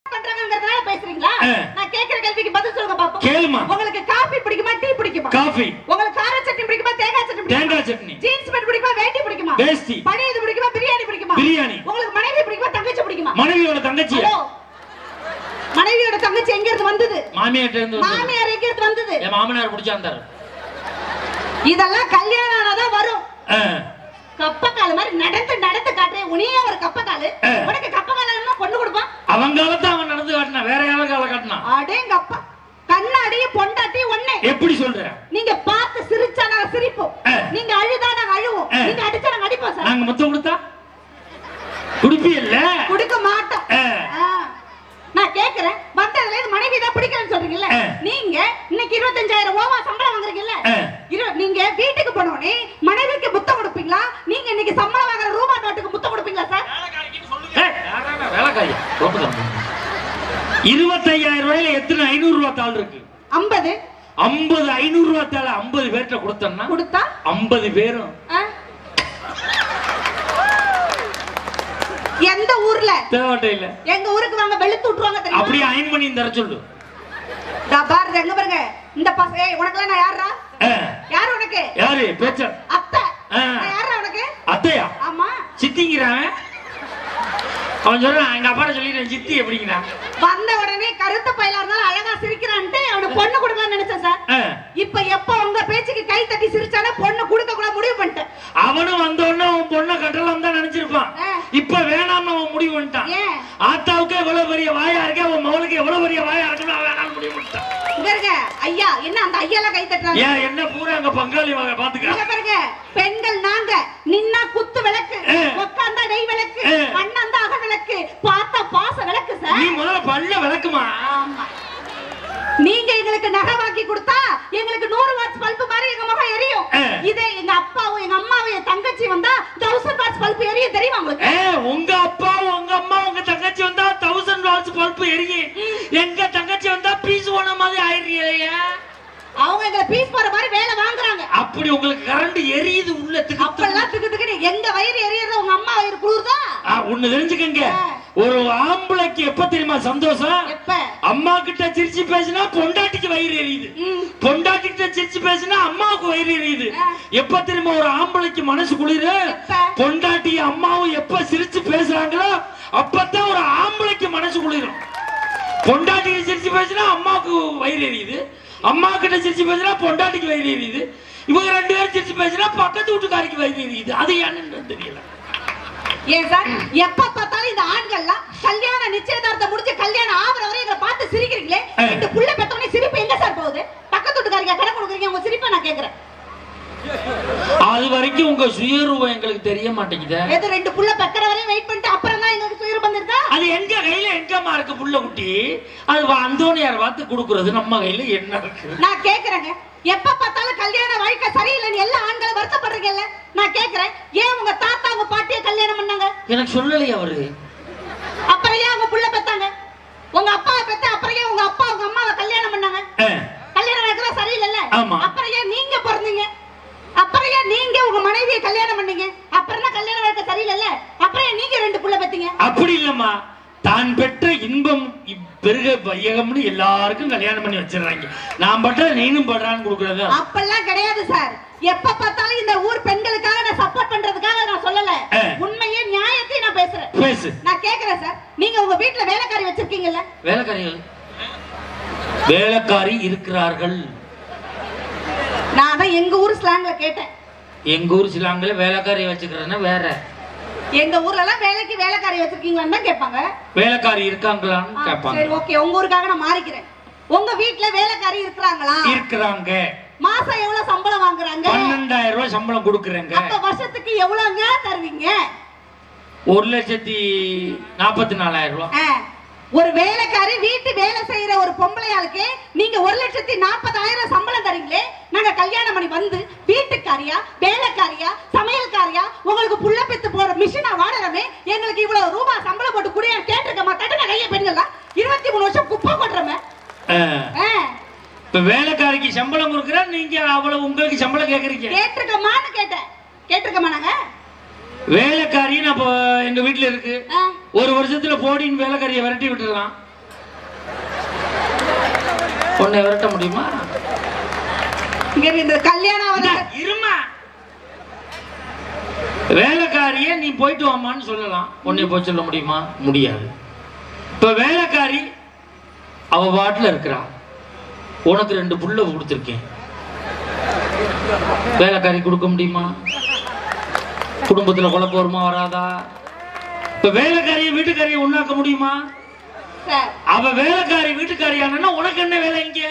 பண்றாங்கங்கறதுனால பேசுறீங்களா ஆ. நான் கேக்குற கேள்விக்கு பதில் சொல்லுங்க பாப்போம் கேளுமா உங்களுக்கு காபி பிடிக்குமா டீ பிடிக்குமா காஃபி உங்களுக்கு கார சட்னி பிடிக்குமா தேங்காய் சட்னி பிடிக்குமா தேங்காய் சட்னி ஜீன்ஸ் பேண்ட் பிடிக்குமா வேட்டி பிடிக்குமா வேஷ்டி பழையது பிடிக்குமா பிரியாணி பிடிக்குமா பிரியாணி உங்களுக்கு மனைவி பிடிக்குமா தங்கச்சி பிடிக்குமா மனைவியோட தங்கச்சி ஹலோ மனைவியோட தங்கச்சி எங்க இருந்து வந்தது மாமியார்ட்ட இருந்து வந்தது. மாமியார் எங்க இருந்து வந்தது என் மாமனார் பிடிச்சாந்தாரு இதெல்லாம் கல்யாணம் ஆனாதான் வரும் ஆ. கப்பக்கால மாதிரி நடந்து நடந்து காட்டுறேன் உனியே ஒரு கப்பக்காலு ஆ. உனக்கு கப்பக்கால பொண்ணு கொடுப்பான் அவன் காலத்தை அவன் நடந்து காட்டினா வேற யார கால காட்டினான் அடேங்க அப்பா கண்ணாடி பொண்டாட்டி ஒண்ணே எப்படி சொல்ற நீங்க பார்த்து சிரிச்சா நாங்க சிரிப்போம் ஆ. நீங்க அழுதா நாங்க அழுவோம் ஆ. நீங்க அடிச்சா நாங்க அடிப்போம் சார் நாங்க முத்தம் கொடுத்தா குடுப்பியல்ல கொடுக்க மாட்டோம் ஆ. ஆ. நான் கேக்குறேன் மத்ததுல இருந்து மனைவி தான் பிடிக்கலன்னு சொல்றீங்கல்ல ஆ. நீங்க இன்னைக்கு இருபத்தஞ்சாயிரம் ஓவா சம்பளம் வாங்குறீங்கல்ல ஆ. இரு- நீங்க வீட்டுக்கு போனோடனே மனைவிக்கு முத்தம் கொடுப்பீங்களா நீங்க இன்னைக்கு சம்பளம் வாங்குற ரூபா நோட்டுக்கு முத்தம் கொடுப்பீங்களா சார் ஏய், யாராடா வேலைக்காரி ரோட்டுதான். இருபத்தையாயிரம் ரூபாயில எத்தனை ஐநூறு ரூபாய் தாள் இருக்கு ஐம்பது ஐம்பது ஐநூறு ரூபாய் தாள் ஐம்பது பேர்கிட்ட கொடுத்தோம்னா கொடுத்தா ஐம்பது பேரும் ஆ? எந்த ஊர்ல தேவட்டையில எங்க ஊருக்கு வாங்க வெளுத்து விட்டுருவாங்க தெரியுமா அப்படியே அயன் பண்ணி தர சொல்லு இதா பாரு எங்க பாருங்க இந்த பச ஏய் உனக்கெல்லாம் நான் யாரா ஆ, யார் உனக்கு யாரு பேச்ச அத்தை ஆ. நான் யாரா உனக்கு அத்தையா ஆமா சித்திங்கிறான் அவன் சொல்றான் எங்க அப்பாட்ட சொல்லிடுறேன் சித்தி எப்படிங்கிறான் வந்த உடனே கருத்த பையலா இருந்தாலும் அழகா சிரிக்கிறான்ட்டு அவனுக்கு பொண்ணு கொடுக்கலாம்னு நினைச்சேன் சார் ஆ, இப்ப எப்ப உங்க பேச்சுக்கு கை தட்டி சிரிச்சானே பொண்ணு கொடுக்க கூட முடிவு பண்ணிட்டேன் அவனும் வந்த உடனே அவன் பொண்ணை கட்டலாம் தான் நினைச்சிருப்பான் ஆ. இப்ப வேணாம்னு அவன் முடிவு பண்ணிட்டான் ஏன் ஆத்தாவுக்கு எவ்வளவு பெரிய வாயா இருக்கு அவன் மகளுக்கு எவ்வளவு பெரிய வாயா இருக்குன்னு அவன் வேணாம்னு முடிவு பண்ணிட்டான் இங்க இருங்க ஐயா என்ன அந்த ஐயாலாம் கை தட்டுறாங்க ஏன் என்ன பூரா அங்க பங்காளி வாங்க பாத்துக்க இங்க பாருங்க பெண்கள் நாங்க நின்னா குத்து விளக்கு ஆ. உட்கார்ந்தா நெய் விளக்கு ஆ. அண்ணாந்தா அக விளக்கு பார்த்தா பாச விளக்கு சார் நீ முதல்ல பல்ல விளக்குமா ஆமா. நீங்க எங்களுக்கு நகை வாங்கி கொடுத்தா எங்களுக்கு நூறு வாட்ஸ் பல்பு மாதிரி எங்க முகம் எரியும் ஆ. இதே எங்க அப்பாவும் எங்க அம்மாவும் என் தங்கச்சி வந்தா தௌசண்ட் வாட்ஸ் பல்பு எரியும் தெரியுமா உங்களுக்கு ஏ உங்க அப்பா உங்க அம்மா உங்க தங்கச்சி வந்தா தௌசண்ட் வாட்ஸ் பல்ப் எரியும் எங்க தங்கச்சி வந்தா பீஸ் போன மாதிரி ஆயிடுறீங்க அவங்க எங்களை பீஸ் போற மாதிரி வேலை வாங்குறாங்க அப்படி உங்களுக்கு கரண்ட் எரியுது உள்ள திக்கு அப்பெல்லாம் திக்கு திக்குன்னு எங்க வயிறு எரியறது உங்க அம்மா வயிறு குளிர்தா ஒண்ணு தெரிஞ்சுக்கங்க ஆ. ஒரு ஆம்பளைக்கு எப்ப தெரியுமா சந்தோஷம் எப்ப அம்மா கிட்ட சிரிச்சு பேசினா பொண்டாட்டிக்கு வயிறு எரியுது ம். பொண்டாட்டி கிட்ட சிரிச்சு பேசினா அம்மாவுக்கு வயிறு எரியுது ஆ. எப்ப தெரியுமா ஒரு ஆம்பளைக்கு மனசு குளிரு எப்ப? பொண்டாட்டி அம்மாவும் எப்ப சிரிச்சு பேசுறாங்களோ அப்பதான் ஒரு ஆம்பளைக்கு மனசு குளிரும் பொண்டாட்டி சிரிச்சு பேசினா அம்மாவுக்கு வயிறு எரியுது அம்மா கிட்ட சிரிச்சு பேசினா பொண்டாட்டிக்கு வயிறு எரியுது இவங்க ரெண்டு பேரும் சிரிச்சு பேசினா பக்கத்து வீட்டுக்காரிக்கு வயிறு எரியுது அது ஏன்னு தெரியல ஏன் சார் எப்ப பார்த்தாலும் இந்த ஆண்கள்லாம் கல்யாண நிச்சயதார்த்தம் முடிஞ்சு கல்யாணம் ஆகுற வரை எங்களை பார்த்து சிரிக்கிறீங்களே ஆ. இந்த புள்ள பெத்தவனே சிரிப்பு எங்க சார் போகுது பக்கத்து வீட்டுக்காரிங்க கடன் கொடுக்குறீங்க உங்க சிரிப்பை நான் கேக்குறேன் அது வரைக்கும் உங்க சுயரூபம் எங்களுக்கு தெரிய மாட்டேங்குதே எது ரெண்டு புள்ள பெக்கற வரையும் வெயிட் பண்ணிட்டு அப்புறம் தான் எங்களுக்கு சுயர் வந்திருக்கா அது எங்க கையில எங்கம்மா இருக்கு புள்ள குட்டி அது வா- அந்தோணியார் பார்த்து கொடுக்கறது நம்ம கையில என்ன இருக்கு நான் கேக்குறேங்க எப்ப பார்த்தாலும் கல்யாண வாழ்க்கை சரியில்லைன்னு எல்லா ஆண்களும் வருத்தப்படுறீங்கல்ல நான் கேக்குறேன் ஏன் உங்க தாத்தா உங்க பாட்டிய கல்யாணம் பண்ணாங்க எனக்கு சொல்லலையே அவரு அப்புறம் ஏன் உங்க புள்ள பெத்தாங்க உங்க அப்பாவை பெத்த அப்புறம் ஏன் உங்க அப்பா உங்க அம்மாவை கல்யாணம் பண்ணாங்க அஹ், கல்யாணம் வாழ்க்கை சரியில்லைல்ல ஆமா. அப்புறம் ஏன் நீங்க பிறந்தீங்க அப்புறம் ஏன் நீங்க உங்க மனைவியை கல்யாணம் பண்ணீங்க அப்புறம் தான் கல்யாண வாழ்க்கை சரியில்லைல்ல அப்புறம் ஏன் நீங்க ரெண்டு புள்ள பெத்தீங்க அப்படி இல்லம்மா தான் பெற்ற இன்பம் இப் பெருக வையகம்னு எல்லாருக்கும் கல்யாணம் பண்ணி வச்சிடுறாங்க நான் பட்ட நீனும் படுறான்னு கொடுக்கறது அப்பெல்லாம் கிடையாது சார் எப்ப பார்த்தாலும் இந்த ஊர் பெண்களுக்காக நான் சப்போர்ட் பண்றதுக்காக நான் சொல்லல ஆ. உண்மையே நியாயத்தையும் நான் பேசுறேன் பேசு நான் கேக்குறேன் சார் நீங்க உங்க வீட்ல வேலைக்காரி வச்சிருக்கீங்கல்ல வேலைக்காரிகள் வேலைக்காரி இருக்கிறார்கள் நான் தான் எங்க ஊர் ஸ்லாங்ல கேட்டேன் எங்க ஊர் சிலாங்கில வேலைக்காரி வச்சுக்கிறேன்னா வேற எங்க ஊர்ல எல்லாம் வேலைக்கு வேலைக்காரி வச்சிருக்கீங்களான்னு தான் கேட்பாங்க வேலைக்காரி இருக்காங்களான்னு ஆ, கேட்பாங்க சரி ஓகே உங்க ஊருக்காக நான் மாறிக்கிறேன் உங்க வீட்ல வேலைக்காரி இருக்கிறாங்களா இருக்கிறாங்க மாசம் எவ்வளவு சம்பளம் வாங்குறாங்க பன்னெண்டாயிரம் ரூபாய் சம்பளம் கொடுக்குறேங்க அப்ப வருஷத்துக்கு எவ்வளவுங்க தருவீங்க ஒரு லட்சத்தி நாற்பத்தி நாலாயிரம் ரூபாய் ஆ, ஒரு வேலைக்காரி வீட்டு வேலை செய்யற ஒரு பொம்பளையாளுக்கு நீங்க ஒரு லட்சத்தி நாற்பதாயிரம் சம்பளம் தரீங்களே நாங்க கல்யாணம் பண்ணி வந்து வீட்டுக்காரியா வேலைக்காரியா சமையல்காரியா உங்களுக்கு புள்ள பெத்து போற மிஷினா வாடறமே எங்களுக்கு இவ்வளவு ரூபாய் சம்பளம் போட்டு குடியா கேட்டிருக்கமா கட்டண கைய பெண்கள்லாம் இருபத்தி மூணு வருஷம் குப்பை கொட்டுறமே அஹ், இப்ப வேலைக்காரிக்கு சம்பளம் கொடுக்குறா நீங்க அவ்வளவு உங்களுக்கு சம்பளம் கேக்குறீங்க கேட்டிருக்கமான்னு கேட்டேன் கேட்டிருக்கமா நாங்க வேலைக்காரின்னு அப்போ எங்க வீட்டுல இருக்கு ஆ, ஒரு வருஷத்துல போடின்னு வேலைக்காரியை விரட்டி விட்டுடலாம் உன்னை விரட்ட முடியுமா இங்க இருக்கு, இந்த கல்யாணம் இந்தா, ஆகுது. இருமா வேலைக்காரிய நீ போயிட்டு வாமான்னு சொல்லலாம் உன்னை போய் சொல்ல முடியுமா முடியாது இப்ப வேலைக்காரி அவ பாட்டுல இருக்கிறா உனக்கு ரெண்டு புள்ள கொடுத்துருக்கேன் வேலைக்காரி கொடுக்க முடியுமா குடும்பத்துல குழப்பம் வருமா வராதா இப்ப வேலைக்காரிய வீட்டுக்காரிய ஒண்ணாக்க முடியுமா சார் அவ வேலைக்காரி வீட்டுக்காரியானா உனக்கு என்ன வேலை இங்க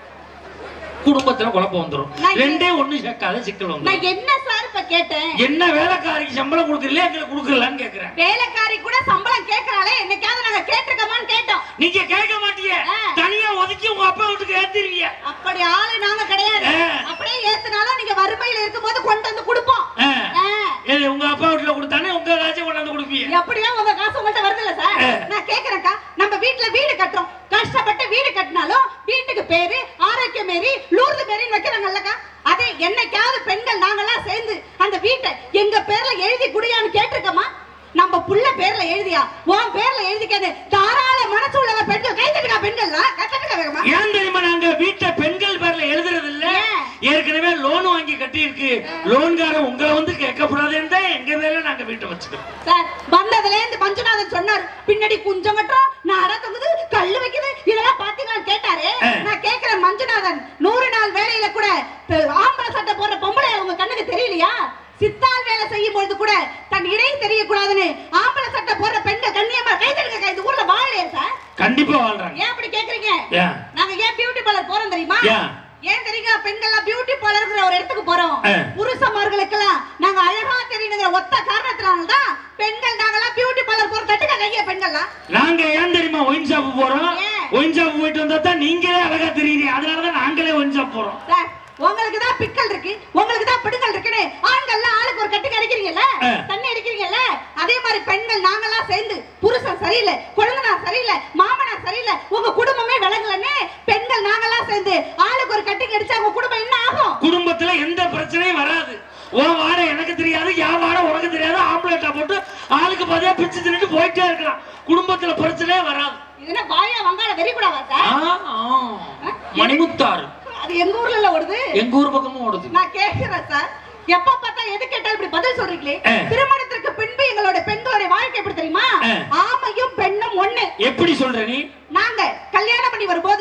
குடும்பத்துல குழப்பம் வந்துரும் நான் ரெண்டே ஒண்ணு சேர்க்காத சிக்கல் வந்துரும் நான் என்ன சார் இப்ப கேட்டேன் என்ன வேலைக்காரிக்கு சம்பளம் கொடுக்கல எங்களுக்கு கொடுக்கலான்னு கேக்குறேன் வேலைக்காரி கூட சம்பளம் கேக்குறாளே என்னைக்காவது நாங்க கேட்டிருக்கோமான்னு கேட்டோம் நீங்க கேட்க மாட்டீங்க ஆ. தனியா ஒதுக்கி உங்க அப்பா வீட்டுக்கு ஏத்திருவீங்க அப்படி ஆளு நாங்க கிடையாது ஆ. அப்படியே ஏத்துனாலும் நீங்க வறுமையில இருக்கும்போது கொண்டு வந்து கொடுப்போம் ஆ. ஆ. ஏது உங்க அப்பா வீட்டுல கொடுத்தானே உங்க காசை கொண்டாந்து கொடுப்பீங்க எப்படியோ உங்க காசு உங்கள்ட்ட வருதுல்ல சார் ஆ. நான் கேக்குறேன்க்கா நம்ம வீட்ல வீடு கட்டுறோம் கஷ்டப்பட்டு வீடு கட்டினாலும் வீட்டுக்கு பேரு ஆரோக்கிய மேரி லூர்து மேரின்னு வைக்கிறாங்கல்லக்கா அதே என்னைக்காவது பெண்கள் நாங்கெல்லாம் சேர்ந்து அந்த வீட்டை எங்க பேர்ல எழுதி குடியான்னு கேட்டிருக்கோமா நம்ம புள்ள பேர்ல எழுதியா உன் பேர்ல எழுதிக்காது தாராள மனசு உள்ளவ பெண்கள் கை தட்டுக்கா பெண்கள்லாம் கை தட்டுக்கா வேகமா ஏன் தெரியுமா நாங்க வீட்டை பெண்கள் பேர்ல எழுதுறது இல்ல ஏன்? ஏற்கனவே லோன் வாங்கி கட்டி இருக்கு லோன்காரன் உங்களை வந்து கேட்கக்கூடாதுன்னு தான் எங்க பேர்ல நாங்க வீட்டை வச்சுக்கிறோம் சார் வந்ததுல இருந்து மஞ்சுநாதன் சொன்னார் பின்னாடி குஞ்சம் கட்டுறோம் நட தொங்குது கல்லு வைக்குது இதெல்லாம் பாத்தீங்களான்னு கேட்டாரு ஆ. நான் கேக்குறேன் மஞ்சுநாதன் நூறு நாள் வேலையில கூட பெ- ஆம்பளை சட்டை போடுற பொம்பளை உங்க கண்ணுக்கு தெரியலையா சித்தால் வேலை செய்யும் பொழுது கூட தன் இடை தெரியக்கூடாதுன்னு ஆம்பளை சட்டை போடுற பெண்கள் கண்ணியமா கை தடுக்க இந்த ஊர்ல வாழலையா சார் கண்டிப்பா வாழ்றாங்க ஏன் அப்படி கேக்குறீங்க ஏன் நாங்க ஏன் பியூட்டி பார்லர் போறோம் தெரியுமா ஏன்? ஏன் தெரியுங்க பெண்கள்லாம் பியூட்டி பார்லர்ங்கிற ஒரு இடத்துக்கு போறோம் ஆ. புருஷமார்களுக்கெல்லாம் நாங்க அழகா தெரியணுங்கிற ஒத்த காரணத்தினால தான் பெண்கள் நாங்கெல்லாம் பியூட்டி பார்லர் போற தட்டுக்க கைய பெண்கள்லாம் நாங்க ஏன் தெரியுமா ஒயின் ஷாப் போறோம் ஏன்? ஒயின் ஷாப் போயிட்டு வந்தா தான் நீங்களே அழகா தெரியுது அதனாலதான் நாங்களே ஒயின் ஷாப் போறோம் சார் உங்களுக்கு தான் பிக்கல் இருக்கு உங்களுக்கு தான் பிடுங்கல் இருக்குன்னு ஆண்கள்லாம் ஆளுக்கு ஒரு கட்டுக்கு அடிக்கிறீங்கல்ல ஆ. தண்ணி அடிக்கிறீங்கல்ல அதே மாதிரி பெண்கள் நாங்கெல்லாம் சேர்ந்து புருஷன் சரியில்லை குழந்தைனார் சரியில்லை மாமனார் சரியில்லை உங்க குடும்பமே விளங்கலன்னு பெண்கள் நாங்கெல்லாம் சேர்ந்து ஆளுக்கு ஒரு கட்டுக்கு அடிச்சா உங்க குடும்பம் என்ன ஆகும் குடும்பத்துல எந்த பிரச்சனையும் வராது உன் வாடை எனக்கு தெரியாது என் வாடை உனக்கு தெரியாது ஆம்பளேட்டா போட்டு ஆளுக்கு பாதியா பிச்சு தின்னுட்டு போயிட்டே இருக்கலாம் குடும்பத்துல பிரச்சனையே வராது இது என்ன வாயா வங்காள வெறி கூடாவா ஆ, சார் ஆ. மணிமுத்தாறு அது எங்க ஊர்ல ஓடுது எங்க ஊர் பக்கமும் ஓடுது நான் கேக்குறேன் சார் எப்ப பார்த்தா எது கேட்டாலும் இப்படி பதில் சொல்றீங்களே ஆ. திருமணத்திற்கு பின்பு எங்களோட பெண்களுடைய வாழ்க்கை எப்படி தெரியுமா ஆ. ஆமையும் பெண்ணும் ஒண்ணு எப்படி சொல்ற நீ நாங்க கல்யாணம் பண்ணி வரும்போது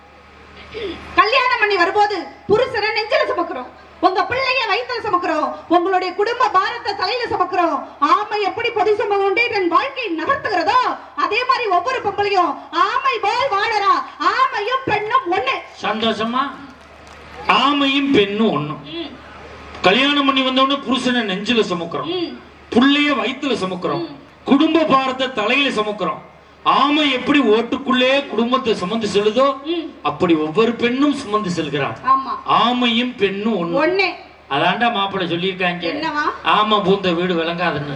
கல்யாணம் பண்ணி வரும்போது புருஷனை நெஞ்சில சுமக்கிறோம் உங்க பிள்ளைய வயித்துல சுமக்கிறோம் உங்களுடைய குடும்ப பாரத்தை தலையில சுமக்கிறோம் ஆமை எப்படி பொதி சுமந்து தன் வாழ்க்கையை நகர்த்துகிறதோ அதே மாதிரி ஒவ்வொரு பொம்பளையும் ஆமை போல் வாழறா ஆமையும் பெண்ணும் ஒண்ணு சந்தோஷமா ஆமையும் பெண்ணும் ஒண்ணும் ம், கல்யாணம் பண்ணி வந்த உடனே புருஷனை நெஞ்சில சுமக்கிறோம் ம். புள்ளைய வயித்துல சுமக்கிறோம் குடும்ப பாரத்தை தலையில சுமக்கிறோம் ஆமை எப்படி ஓட்டுக்குள்ளே குடும்பத்தை சுமந்து செல்லுதோ ம். அப்படி ஒவ்வொரு பெண்ணும் சுமந்து செல்கிறார் ஆமா ஆமையும் பெண்ணும் ஒண்ணு ஒண்ணு அதான்டா மாப்பிள்ளை சொல்லியிருக்காங்க என்னவா? ஆமா பூந்த வீடு விளங்காதுன்னு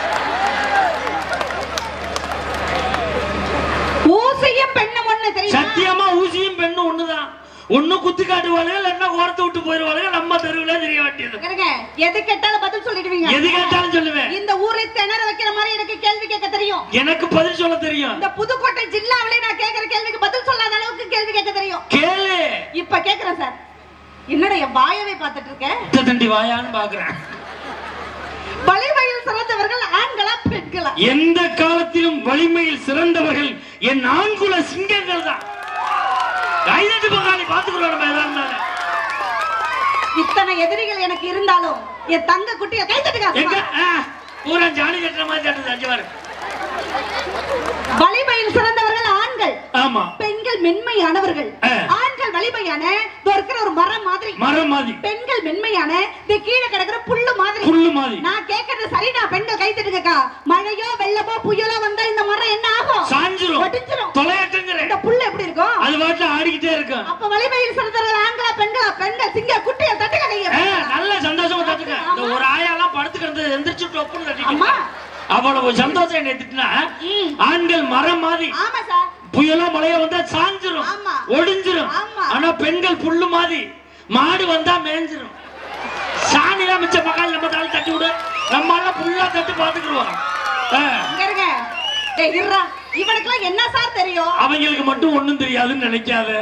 ஊசியும் பெண்ணும் ஒண்ணு தெரியுமா சத்தியமா ஊசியும் பெண்ணும் ஒண்ணுதான் ஒண்ணு குத்தி காட்டுவாளுங்க இல்லைன்னா ஓரத்தை விட்டு போயிருவாளுங்க நம்ம தெருவுல தெரிய வேண்டியது இருங்க எது கேட்டாலும் பதில் சொல்லிடுவீங்க எது கேட்டாலும் சொல்லுவேன் இந்த ஊரை திணற வைக்கிற மாதிரி எனக்கு கேள்வி கேட்க தெரியும் எனக்கு பதில் சொல்ல தெரியும் இந்த புதுக்கோட்டை ஜில்லாவிலே நான் கேக்குற கேள்விக்கு பதில் சொல்லாத அளவுக்கு கேள்வி கேட்க தெரியும் கேளு இப்ப கேக்குறேன் சார் என்னடா என் வாயவே பார்த்துட்டு இருக்கேன் இத்த தண்டி வாயான்னு பாக்குறேன் வலிமையில் சிறந்தவர்கள் ஆண்களா பெண்களா எந்த காலத்திலும் வலிமையில் சிறந்தவர்கள் என் ஆண்குல சிங்கங்கள் தான் கைதட்டு பங்காளி பாத்துக்கிறோம் நம்ம எதா இருந்தாலும். இத்தனை எதிரிகள் எனக்கு இருந்தாலும் என் தங்க குட்டிய கை எங்க தட்டுங்க ஆ, பூரா ஜாலி கட்டுற மாதிரி தட்டுது அஞ்சு பாரு வலிமையில் சிறந்தவர்கள் ஆண்கள் ஆமா பெண்கள் மென்மையானவர்கள் ஆ. ஆண்கள் வலிமையான இதோ இருக்கிற ஒரு மரம் மாதிரி மரம் மாதிரி பெண்கள் மென்மையான இந்த கீழே கிடக்குற புல்லு மாதிரி புல்லு மாதிரி நான் கேக்குறது சரிடா பெண்கள் கை தட்டுங்கக்கா மழையோ வெள்ளமோ புயலோ வந்தா இந்த மரம் என்ன ஆகும் சாஞ்சிரும் ஒடிஞ்சிரும் தொலையட்டுங்கிறேன் இந்த புல்லு எப்படி இருக்கும் அது பாட்டுல ஆடிக்கிட்டே இருக்கும் அப்ப வலிமையில் சிறந்தவர்கள் ஆண்களா பெண்களா பெண்கள் சிங்க குட்டிய தட்டுங்க கைய ஆ, நல்ல சந்தோஷமா தட்டுங்க இந்த ஒரு ஆயாலாம் படுத்து கிடந்து எந்திரிச்சு டொப்புன்னு அம்மா. தட்டிட்டு அவ்வளவு சந்தோஷம் என்ன திட்டினா ம். ஆண்கள் மரம் மாதிரி ஆமா சார் புயலோ மழையோ வந்தா சாஞ்சிரும் ஆமா. ஒடிஞ்சிரும் ஆமா. ஆனா பெண்கள் புல்லு மாதிரி மாடு வந்தா மேய்ஞ்சிரும் சாணிலாம் மிச்ச மகால் நம்ம தாள் தட்டி விடு நம்ம எல்லாம் புல்லா தட்டி பாத்துக்கிடுவோம் இங்க இருங்க டேய் இருடா இவனுக்குலாம் என்ன சார் தெரியும் அவங்களுக்கு மட்டும் ஒண்ணும் தெரியாதுன்னு நினைக்காத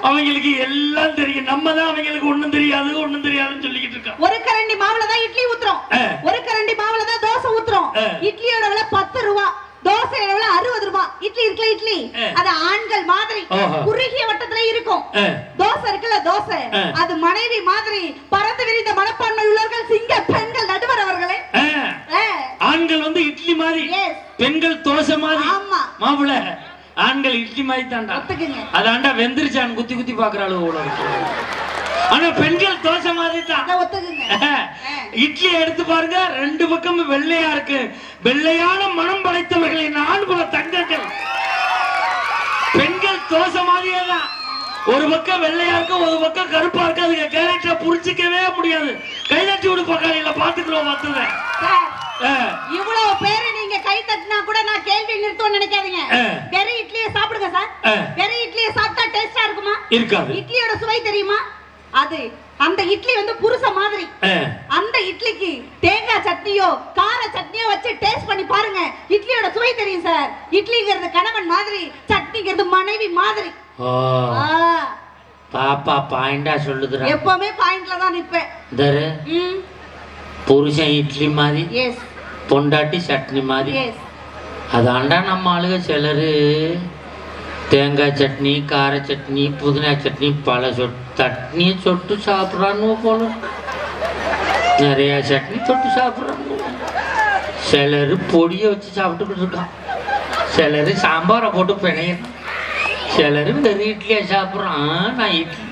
அவங்களுக்கு எல்லாம் தெரியும் நம்ம தான் அவங்களுக்கு ஒண்ணும் தெரியாது ஒண்ணும் தெரியாதுன்னு சொல்லிக்கிட்டு இருக்கோம் ஒரு கரண்டி மாவுல தான் இட்லி ஊத்துறோம் ஆ. ஒரு கரண்டி மாவுல தான் தோசை ஊத்துறோம் ஆ. இட்லியோட விலை பத்து ரூபா தோசையோட விலை அறுபது ரூபா இட்லி இருக்குல்ல இட்லி ஆ. அது ஆண்கள் மாதிரி ஓஹோ. குறுகிய வட்டத்துல இருக்கும் ஆ. தோசை இருக்குல்ல தோசை ஆ. அது மனைவி மாதிரி பறந்து விரிந்த மனப்பான்மை உள்ளவர்கள் சிங்க பெண்கள் நடுவர் அவர்களே ஆ, ஆ. ஆண்கள் வந்து இட்லி மாதிரி Yes. பெண்கள் தோசை மாதிரி ஆமா. மாப்பிள ஆண்கள் இட்லி மாதிரி தான்டா ஒத்துக்குங்க. அதாண்டா வெந்திருச்சான் குத்தி குத்தி பாக்குற அளவு போல இருக்கு ஆனா பெண்கள் தோசை மாதிரி தான் அத ஒத்துக்குங்க இட்லி எடுத்து பாருங்க ரெண்டு பக்கமும் வெள்ளையா இருக்கு வெள்ளையான மனம் படைத்தவர்களின் ஆண்குல தங்கங்கள் பெண்கள் தோசை மாதிரியே தான் ஒரு பக்கம் வெள்ளையா இருக்கு ஒரு பக்கம் கருப்பா இருக்கு அதுக்கு கேரக்டரை புரிஞ்சிக்கவே முடியாது கைதட்டி விடு பக்காளியில பாத்துக்கிறோம் மத்தத சார், இவ்வளவு பேரு நீங்க கை தட்டினா கூட நான் கேள்வி நிறுத்தம் நினைக்காதீங்க ஆ. வெறும் இட்லியை சாப்பிடுங்க சார் ஆ. வெறும் இட்லியை சாப்பிட்டா டேஸ்டா இருக்குமா இருக்காது இட்லியோட சுவை தெரியுமா அது அந்த இட்லி வந்து புருஷ மாதிரி ஆ. அந்த இட்லிக்கு தேங்காய் சட்னியோ கார சட்னியோ வச்சு டேஸ்ட் பண்ணி பாருங்க இட்லியோட சுவை தெரியும் சார் இட்லிங்கிறது கணவன் மாதிரி சட்னிங்கிறது மனைவி மாதிரி ஓ ஆ, பாப்பா பாயிண்டா சொல்லுதுடா எப்பவுமே பாயிண்ட்ல தான் நிப்பேன் தரு ம் புருஷன் இட்லி மாதிரி எஸ் பொண்டாட்டி சட்னி மாதிரி எஸ் அதாண்டா நம்ம ஆளுக சிலரு தேங்காய் சட்னி கார சட்னி புதினா சட்னி பல சொட் சட்னியை சொட்டு சாப்பிட்றான்னு போல நிறைய சட்னி தொட்டு சாப்பிட்றாங்க சிலர் பொடியை வச்சு சாப்பிட்டுக்கிட்டு இருக்கான் சிலர் சாம்பாரை போட்டு பிணையணும் சிலர் வெறும் இட்லியை சாப்பிட்றான் நான் இட்லி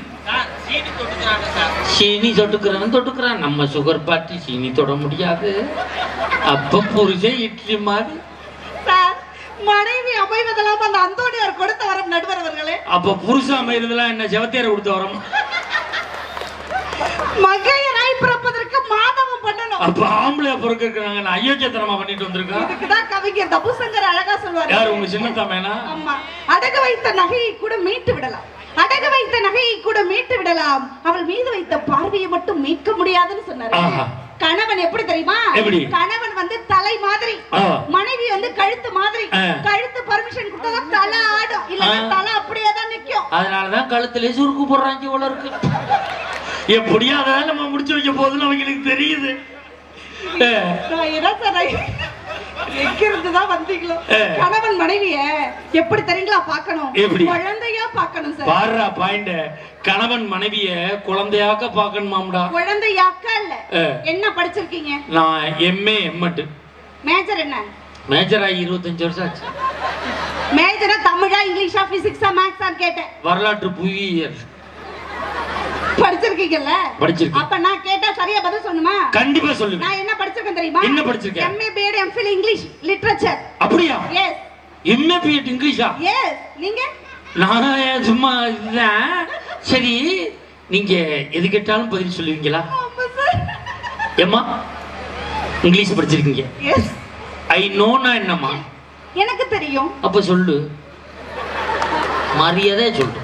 சீனி தொட்டுக்கிறவன் தொட்டுக்கிறான் நம்ம சுகர் பார்ட்டி சீனி தொட முடியாது அப்ப புருஷன் இட்லி மாதிரி சார் மனைவி அமைவதெல்லாம் அந்த அந்தோணியார் கொடுத்த வரம் நடுவர் அவர்களே அப்ப புருஷன் அமைகிறதுலாம் என்ன செவத்தியார கொடுத்து வரோம் மகையராய் பிறப்பதற்கு மாதவம் பண்ணணும் அப்ப ஆம்பளை பொறுக்க இருக்கிறாங்க நான் அயோக்கியத்தனமா பண்ணிட்டு வந்திருக்கேன் இதுக்குதான் கவிஞர் தபுசங்கர் அழகா சொல்வாரு யார் உங்க சின்னத்தாமேனா ஆமா அடகு வைத்த நகையை கூட மீட்டு விடலாம் அடகு வைத்த நகையை கூட மீட்டு விடலாம் அவள் மீது வைத்த பார்வையை மட்டும் மீட்க முடியாதுன்னு சொன்னாரு ஆஹா. கணவன் எப்படி தெரியுமா எப்படி? கணவன் வந்து தலை மாதிரி ஆ. மனைவி வந்து கழுத்து மாதிரி ஆ. கழுத்து பர்மிஷன் கொடுத்தா தலை ஆடும் இல்லன்னா ஆ. தலை அப்படியே தான் நிக்கும் அதனாலதான் கழுத்துல சுருக்கு போடுறாங்க போல இருக்கு எப்படியும் அதான் நம்ம முடிச்சு வைக்க போகுதுன்னு அவங்களுக்கு தெரியுது அஹ், நான் என்ன சொன்னேன் எங்க இருந்துதான் வந்தீங்களோ ஆ. கணவன் மனைவிய எப்படி தெரியுங்களா பார்க்கணும் எப்படி? குழந்தையா பார்க்கணும் சார் பாருடா பாயிண்ட கணவன் மனைவிய குழந்தையாக்க பார்க்கணுமாம்டா குழந்தையாக்கா இல்ல ஆ. என்ன படிச்சிருக்கீங்க நான் எம்ஏ எம்எட் மேஜர் என்ன மேஜர் ஆகி இருபத்தஞ்சு வருஷம் ஆச்சு மேஜரா தமிழா இங்கிலீஷா பிசிக்ஸா மேக்ஸான்னு கேட்டேன் வரலாற்று புவியியல் படிச்சிருக்கீங்கல்ல படிச்சிருக்கேன். அப்ப நான் கேட்டா சரியா பதில் சொல்லுமா கண்டிப்பா சொல்லுவேன் நான் என்ன படிச்சிருக்கேன் தெரியுமா என்ன படிச்சிருக்க? MA BEd MPhil English literature அப்படியா எஸ் எம்ஏ பிஎட் இங்கிலீஷா எஸ் நீங்க நான் ஏன் சும்மா இதுதான் சரி நீங்க எது கேட்டாலும் பதில் சொல்லுவீங்களா ஆமா சார் ஏம்மா இங்கிலீஷ் படிச்சிருக்கீங்க எஸ் ஐ நோனா என்னம்மா எனக்கு தெரியும் அப்ப சொல்லு மரியாதை சொல்லு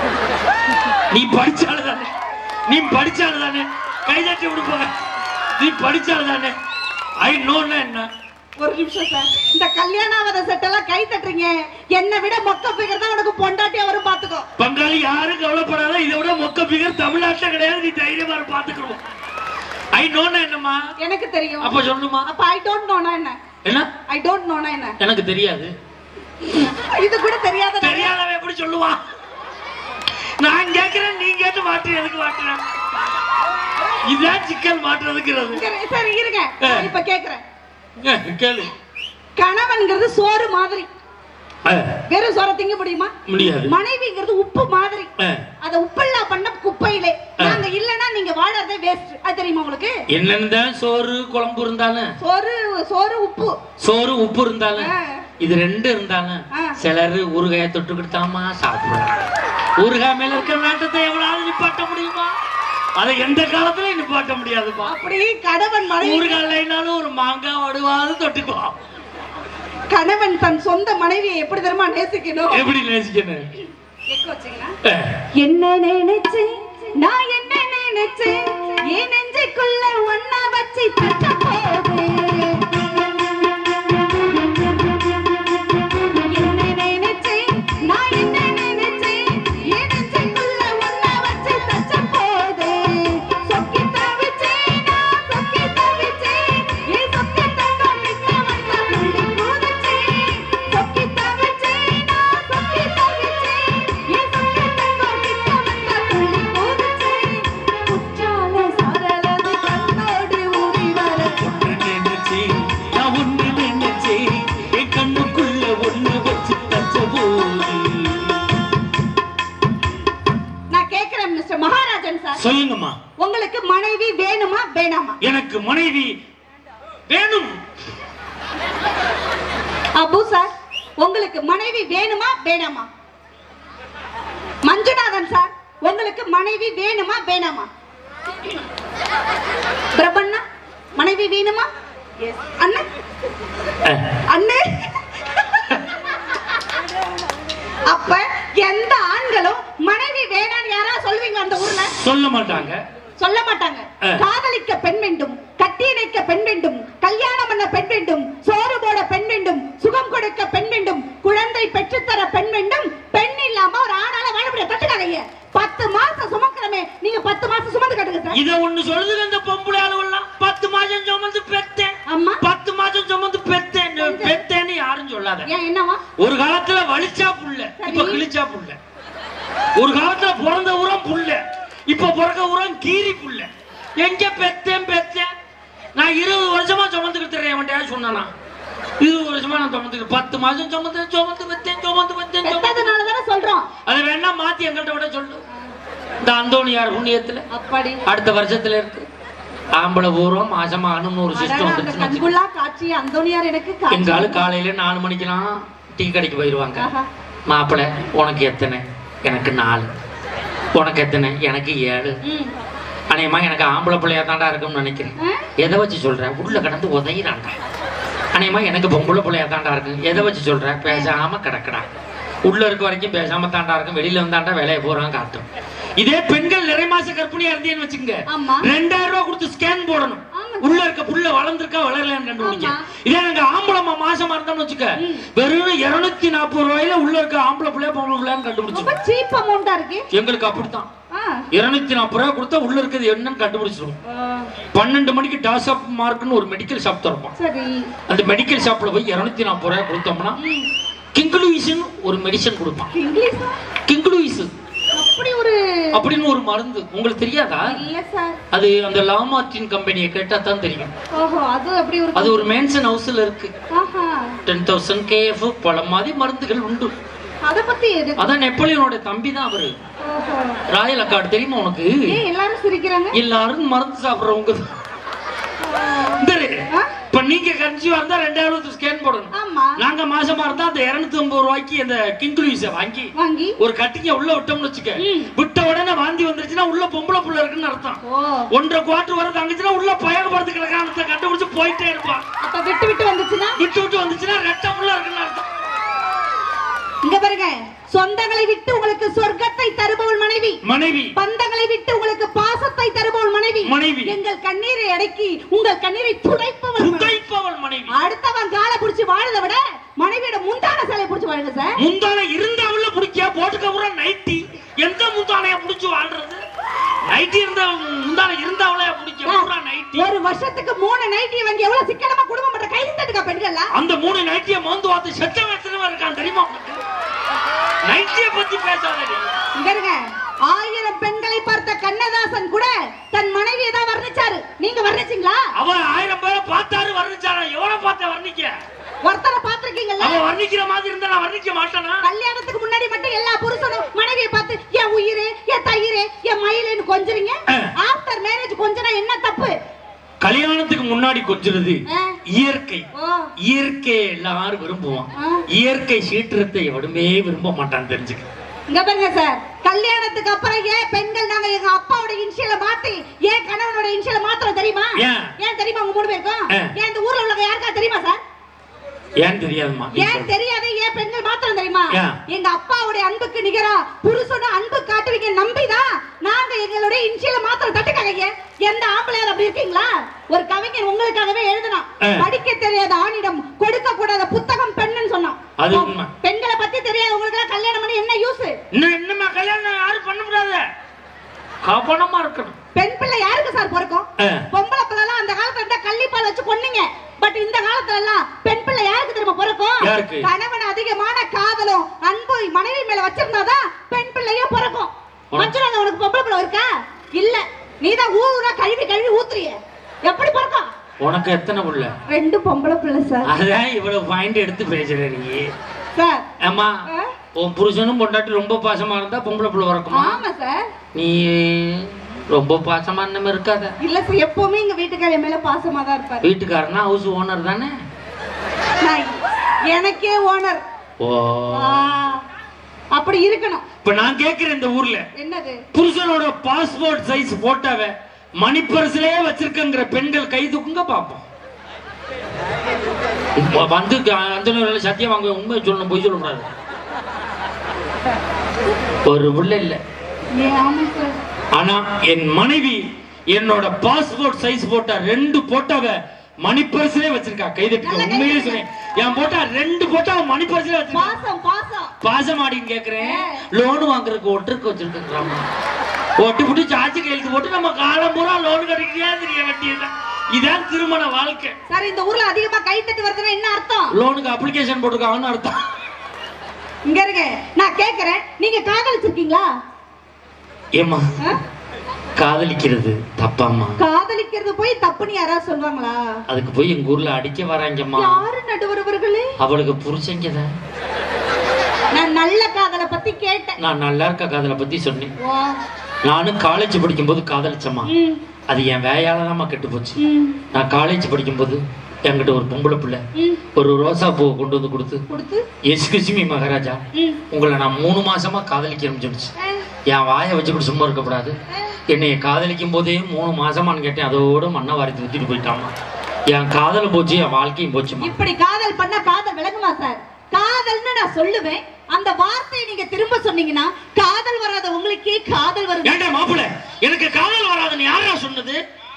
நீ படிச்சாலு தானே நீ படிச்சாலு தானே கைதட்டி விடுப்பாங்க நீ படிச்சாலு தானே ஐ நோன்னா என்ன ஒரு நிமிஷம் சார் இந்த கல்யாணாவத செட் எல்லாம் கை தட்டுறீங்க என்னை விட மொக்க பிகர் தான் உனக்கு பொண்டாட்டியா வரும் பாத்துக்கோ பங்காளி யாரும் கவலைப்படாத இதை விட மொக்க பிகர் தமிழ்நாட்டுல கிடையாது நீ தைரியமா இரு, பாத்துக்கிறோம் ஐ நோன்னா என்னம்மா எனக்கு தெரியும் அப்ப சொல்லுமா அப்ப ஐ டோன்ட் நோனா என்ன என்ன ஐ டோன்ட் நோனா என்ன எனக்கு தெரியாது இது கூட தெரியாத நிறைய- தெரியாதவன் எப்படி சொல்லுவான் நான் கேட்கிறேன் நீ கேட்டு மாட்டு எதுக்கு மாட்டுறேன் இதான் சிக்கல் மாட்டுறதுங்கிறது சரி, சரி இருங்க நான் இப்ப கேக்குறேன் அஹ், கேளு கணவன்ங்கிறது சோறு மாதிரி அஹ், வெறும் சோற திங்க முடியுமா முடியாது மனைவிங்கிறது உப்பு மாதிரி அஹ், அத உப்பெல்லாம் பண்ண குப்பையிலே ஆ. நாங்க இல்லனா நீங்க வாழறதே வேஸ்ட் அது தெரியுமா உங்களுக்கு என்னன்னு தான் சோறு குழம்பு இருந்தாலும் சோறு சோறு உப்பு சோறு உப்பு இருந்தாலும் ஆ. இது ரெண்டு இருந்தாலும் ஆ. சிலர் ஊறுகாய தொட்டுக்கிட்டு தாமா சாப்பிடுறாங்க ஊறுகாய் மேல இருக்க நாட்டத்தை எவ்வளவு நிப்பாட்ட முடியுமா அதை எந்த காலத்துலயும் நிப்பாட்ட முடியாதுப்பா அப்படி கணவன் மனைவி ஊறுகாய் இல்லைனாலும் ஒரு மாங்காய் வடுவாது தொட்டுக்குவான் கணவன் தன் சொந்த மனைவியை எப்படி தெரியுமா நேசிக்கணும் எப்படி நேசிக்கணும் எங்க வச்சீங்கன்னா அஹ், என்ன நினைச்சேன் நான் என்ன நினைச்சேன் என் நெஞ்சுக்குள்ள ஒன்ன வச்சு தட்ட போது என்ன நினைச்சேன் நான் என்ன நினைச்சேன் என் நெஞ்சுக்குள்ள மிஸ்டர் மகாராஜன் சார் சொல்லுங்கம்மா உங்களுக்கு மனைவி வேணுமா வேணாமா எனக்கு மனைவி வேணும் அபு சார் உங்களுக்கு மனைவி வேணுமா வேணாமா மஞ்சுநாதன் சார் உங்களுக்கு மனைவி வேணுமா வேணாமா பிரபண்ணா மனைவி வேணுமா அண்ணன் அஹ், அண்ணே அப்ப எந்த ஆண்களும் மனைவி வேணான்னு யாரா சொல்லுவீங்க அந்த ஊர்ல சொல்ல மாட்டாங்க சொல்ல மாட்டாங்க ஆ. காதலிக்க பெண் வேண்டும் கட்டியணைக்க பெண் வேண்டும் கல்யாணம் பண்ண பெண் வேண்டும் சோறு போட பெண் வேண்டும் சுகம் கொடுக்க பெண் வேண்டும் குழந்தை பெற்றுத்தர பெண் வேண்டும் பெண் இல்லாம ஒரு ஆணால வாழ முடியாது தட்டுக்காங்க பத்து மாசம் சுமக்கிறமே நீங்க பத்து மாசம் சுமந்து கட்டுங்க சார் இத ஒண்ணு சொல்லுதுங்க இந்த பொம்பளை ஆளுவெல்லாம் பத்து மாசம் சுமந்து பெத்தேன் அம்மா பத்து மாசம் சுமந்து பெத்தேன் பெத்தேன்னு யாரும் சொல்லாத ஏன் என்னவா ஒரு காலத்துல வலிச்சா புள்ள இப்ப கிழிச்சா புள்ள ஒரு காலத்துல பிறந்த உரம் புள்ள இப்ப பிறக்க உரம் கீரி புள்ள எங்க பெத்தேன் பெத்தேன் நான் இருபது வருஷமா சுமந்துக்கிட்டு இருக்கேன் அவன்கிட்ட சொன்னானா இருபது வருஷமா நான் சுமந்துக்கிட்டு பத்து மாசம் சுமந்து சுமந்து பெத்தேன் சுமந்து பெத்தேன் சுமந்து பெத்ததுனால தானே சொல்றோம் அதை வேணா மாத்தி எங்கள்கிட்ட விட சொல்லு இந்த அந்தோணியார் புண்ணியத்துல அப்படி அடுத்த வருஷத்துல இருக்கு ஆம்பளை பூர்வம் மாசமா அனுநூறு அடடா, சிஸ்டம் அந்த வந்துருச்சுன்னு வச்சுக்கோ. கண்குள்ளா காட்சி அந்தோனியார் எனக்கு காட்சி. எங்க ஆளு காலையில நாலு மணிக்கெல்லாம் டீ கடைக்கு போயிருவாங்க ஆஹா. மாப்பிள்ளை உனக்கு எத்தனை எனக்கு நாலு உனக்கு எத்தனை எனக்கு ஏழு ம். அநேகமா எனக்கு ஆம்பளை பிள்ளையா தாண்டா இருக்கும்னு நினைக்கிறேன் ஆ? எதை வச்சு சொல்ற உள்ள கடந்து உதையிறாங்க அநேகமா எனக்கு பொம்பளை பிள்ளையா தாண்டா இருக்கு எதை வச்சு சொல்ற பேசாம கிடக்குடா உள்ள இருக்க வரைக்கும் பேசாம தாண்டா இருக்கும் வெளியில வந்தாண்டா வேலையை போறான் காட்டும் இதே பெண்கள் நிறை மாச கர்ப்பிணியா இருந்தேன்னு வச்சுங்க ஆமா. ரெண்டாயிரம் ரூபாய் கொடுத்து ஸ்கேன் போடணும் ஆமா. உள்ள இருக்க புள்ள வளர்ந்துருக்கா வளரலன்னு கண்டுபிடிக்க ஆமா. இதே நாங்க ஆம்பளை மாசமா இருந்தோம்னு வச்சுக்க ம். வெறும் இருநூத்தி நாற்பது ரூபாயில உள்ள இருக்க ஆம்பளை பிள்ளைய பொம்பளை பிள்ளைன்னு கண்டுபிடிச்சு ரொம்ப சீப் அமௌண்டா இருக்கு எங்களுக்கு அப்படித்தான் ஆ. இருநூத்தி நாற்பது ரூபாய் கொடுத்தா உள்ள இருக்கிறது என்னன்னு கண்டுபிடிச்சிருவோம் பன்னெண்டு மணிக்கு டாஸ்அப் மார்க்னு ஒரு மெடிக்கல் ஷாப் திறப்போம் சரி அந்த மெடிக்கல் ஷாப்ல போய் இருநூத்தி நாற்பது ரூபாய் கொடுத்தோம்னா ம். கிங்க்லூயிஸ்னு ஒரு மெடிசன் கொடுப்பான் இங்கிலீஷ் கிங்க்லூயிஸ் அப்படி ஒரு அப்படின்னு ஒரு மருந்து உங்களுக்கு தெரியாதா இல்ல சார் அது அந்த லாமார்டின் கம்பெனியை கேட்டா தான் தெரியும் ஓஹோ அது அப்படி ஒரு அது ஒரு மேன்சன் ஹவுஸ்ல இருக்கு ஆஹா டென் தௌசண்ட் கேஎஃப் பல மாதிரி மருந்துகள் உண்டு அத பத்தி எது அதான் நெப்போலியனோட தம்பி தான் அவரு ஓஹோ ராயல் அக்காடு தெரியுமா உனக்கு ஏன் எல்லாரும் சிரிக்கிறாங்க எல்லாரும் மருந்து சாப்பிடுறவங்க தான். இந்தரு, ஆ? இப்ப நீங்க கன்சீவா இருந்தா ரெண்டாயிரம் ஸ்கேன் போடணும் ஆமா நாங்க மாசமா இருந்தா அந்த இருநூத்தி ஐம்பது ரூபாய்க்கு அந்த கிங்க்லூயிஸ வாங்கி வாங்கி ஒரு கட்டிங்க உள்ள விட்டோம்னு வச்சுக்க ம். விட்ட உடனே வாந்தி வந்துருச்சுன்னா உள்ள பொம்பளை புள்ள இருக்குன்னு அர்த்தம் ஓ ஒன்றரை குவார்டர் வர தங்குச்சுன்னா உள்ள பயணப்படுத்து கிடக்கானத்தை கண்டுபிடிச்சு போயிட்டே இருப்பான் அப்ப விட்டு விட்டு வந்துச்சுன்னா விட்டு விட்டு வந்துச்சுன்னா ரெட்டை புள்ள இருக்குன்னு அர்த்தம் இங்க பாருங்க சொந்தங்களை விட்டு உங்களுக்கு சொர்க்கத்தை தருபவள் மனைவி மனைவி பந்தங்களை விட்டு உங்களுக்கு பாசத்தை தருபவள் மனைவி மனைவி. எங்கள் கண்ணீரை அடக்கி உங்கள் கண்ணீரை துடைப்பவள் மனைவி. புதைப்பவள் மனைவி அடுத்தவன் காலை புடிச்சு வாழறத விட மனைவியோட முந்தான சிலை புடிச்சு வாழுங்க சார் முந்தானை இருந்தா உள்ள பிடிக்க போட்டுக்க பூரா நைட்டி எந்த முந்தானைய புடிச்சு வாழ்றது நைட்டி இருந்த முந்தானை இருந்தா அவளைய பிடிக்க பூரா நைட்டி ஒரு வருஷத்துக்கு மூணு நைட்டி வாங்கி எவ்வளவு சிக்கனமா குடும்பம் பண்ற கை தட்டுக்கா பெண்கள் அந்த மூணு நைட்டிய மோந்து பார்த்து செத்த வயசுல இருக்கான் தெரியுமா உனக்கு? நைட்டிய பத்தி பேசாதடி இங்க இருங்க ஆயிரம் பெண்களை பார்த்த கண்ணதாசன் கூட தன் மனைவியை தான் வர்ணிச்சாரு நீங்க வர்ணிச்சீங்களா அவன் ஆயிரம் பேரை பார்த்தாரு வர்ணிச்சானா எவனை பார்த்த வர்ணிக்க ஒருத்தரை பார்த்திருக்கீங்கல்ல அவன் வர்ணிக்கிற மாதிரி இருந்தா நான் வர்ணிக்க மாட்டானா கல்யாணத்துக்கு முன்னாடி மட்டும் எல்லா புருஷனும் மனைவியை பார்த்து என் உயிரே என் தயிரே என் மயிலேன்னு கொஞ்சுறீங்க ஆ. ஆஃப்டர் மேரேஜ் கொஞ்சனா என்ன தப்பு கல்யாணத்துக்கு முன்னாடி கொஞ்சிறது ஆ. இயற்கை ஓ இயற்கை எல்லாரும் விரும்புவான் ஆ. இயற்கை சீற்றத்தை எவனுமே விரும்ப மாட்டான் தெரிஞ்சுக்க இங்க பாருங்க சார் கல்யாணத்துக்கு அப்புறம் ஏன் பெண்கள் நாங்க எங்க அப்பாவோட இன்ஷியல மாத்தி ஏன் கணவனோட இன்ஷியல மாத்திரம் தெரியுமா ஏன்? ஏன் தெரியுமா உங்க மூணு பேருக்கும் ஆ. ஏன் இந்த ஊர்ல உள்ளவங்க யாருக்கா தெரியுமா சார் ஏன் தெரியாதுமா நீ ஏன் சொல்லு. தெரியாத ஏன் பெண்கள் மாத்திரம் தெரியுமா ஏன்? எங்க அப்பாவுடைய அன்புக்கு நிகரா புருஷனும் அன்பு காட்டுவீங்க நம்பிதான் நாங்க எங்களுடைய இன்ஷியல மாத்திரம் தட்டுக்காங்க எந்த ஆம்பளையார் அப்படி இருக்கீங்களா ஒரு கவிஞர் உங்களுக்காகவே எழுதினான் ஆ. படிக்க தெரியாத ஆணிடம் கொடுக்க கூடாத புத்தகம் பெண்ணுன்னு சொன்னான் அது உண்மை. பெண்களை பத்தி தெரியாத உங்களுக்கு கல்யாணம் பண்ணி என்ன யூஸ் இன்னும் என்னமா கல்யாணம் யாரும் பண்ண முடியாத கவனமா இருக்கணும் பெண் பிள்ளை யாருக்கு சார் பிறக்கும் ஆ. பொம்பளை பிள்ளை எல்லாம் அந்த காலத்துல இருந்தா கள்ளிப்பால் வச்சு கொன்னீங்க பட் இந்த காலத்துல எல்லாம் பெண் பிள்ளை யாருக்கு தெரியுமா பிறக்கும் யாருக்கு? கணவன் அதிகமான காதலும் அன்பு மனைவி மேல வச்சிருந்தாதான் பெண் பிள்ளையும் பிறக்கும் உனக்கு- மஞ்சுநாதன் உனக்கு பொம்பளை பிள்ளை இருக்கா இல்ல நீதான் ஊரா கழுவி கழுவி ஊத்துறிய எப்படி பிறக்கும் உனக்கு எத்தனை புள்ள ரெண்டு பொம்பளை பிள்ளை சார் அதான் இவ்வளவு பாயிண்ட் எடுத்து பேசுற நீ சார் ஆமா ஆ? உன் புருஷனும் பொண்டாட்டி ரொம்ப பாசமா இருந்தா பொம்பளை புள்ள வரக்குமா ஆமா சார் நீ ரொம்ப பாசமா நம்ம இருக்காத இல்ல சார் எப்பவுமே எங்க வீட்டுக்கார என் மேல பாசமா தான் இருப்பாரு வீட்டுக்காரனா ஹவுஸ் ஓனர் தானே நான் எனக்கே ஓனர் ஓ அப்படி இருக்கணும் இப்ப நான் கேக்குறேன் இந்த ஊர்ல என்னது புருஷனோட பாஸ்போர்ட் சைஸ் போட்டோவை மணிப்பரிசிலே வச்சிருக்கங்கிற பெண்கள் கை தூக்குங்க பாப்போம் வ- வந்து அந்த சத்தியம் வாங்க உண்மையை சொல்லணும் பொய் சொல்லக்கூடாது ஒரு பிள்ளை இல்ல ஏன் ஆமா சார் ஆனா என் மனைவி என்னோட பாஸ்போர்ட் சைஸ் போட்டா ரெண்டு போட்டோவை மணிப்பரிசிலே வச்சிருக்கா கை தட்டுக்க நல்ல கை உண்மையிலே தட்டுங்க. சொன்னேன் என் போட்டா ரெண்டு போட்டோ மணிப்பரிசிலே வச்சிருக்கா பாசம் பாசம் பாசமாடின்னு கேக்குறேன் லோன் வாங்குறதுக்கு ஒட்டுருக்கு வச்சிருக்காமா ஒட்டு புட்டு சார்ஜ் கையெழுத்து போட்டு நம்ம காலம் பூரா லோன் கிடைக்கிறதே தெரிய வேண்டியதுதான் இதான் திருமண வாழ்க்கை சார் இந்த ஊர்ல அதிகமா கை தட்டு வருதுன்னா என்ன அர்த்தம் லோனுக்கு அப்ளிகேஷன் போட்டுருக்காங்கன்னு அர்த்தம் இங்க இருங்க நான் கேக்குறேன் நீங்க காதலிச்சிருக்கீங்களா ஏமா ஆ? காதலிக்கிறது தப்பாம்மா காதலிக்கிறது போய் தப்புன்னு யாராவது சொல்லுவாங்களா அதுக்கு போய் எங்க ஊர்ல அடிக்க வராங்கம்மா யாரு நடுவரவர்களே அவளுக்கு புருஷங்க தான் நான் நல்ல காதலை பத்தி கேட்டேன் நான் நல்லா இருக்க காதலை பத்தி சொன்னேன் வா. நானும் காலேஜ் படிக்கும்போது காதலிச்சம்மா ம், அது என் வேயால தான்மா கெட்டு போச்சு ம், நான் காலேஜ் படிக்கும்போது என்கிட்ட ஒரு பொம்பளை பிள்ளை ம். ஒரு ரோசா பூவை கொண்டு வந்து கொடுத்து கொடுத்து எஸ்கிஸ்மி மகாராஜா ம், உங்களை நான் மூணு மாசமா காதலிக்கிறேன்னு சொல்லிச்சு ஆ, என் வாயை வச்சுக்கிட்டு சும்மா இருக்கக்கூடாது என்னைய காதலிக்கும் போதே மூணு மாசமான்னு கேட்டேன் அதோட மண்ணை வாரி ஊத்திட்டு போயிட்டாமா என் காதல் போச்சு என் வாழ்க்கையும் போச்சுமா இப்படி காதல் பண்ணா காதல் விளங்குமா சார் காதல்னு நான் சொல்லுவேன் அந்த வார்த்தையை நீங்க திரும்ப சொன்னீங்கன்னா காதல் வராத உங்களுக்கே காதல் வரும் ஏன்டா மாப்பிள்ள எனக்கு காதல் வராதுன்னு யாரா சொன்னது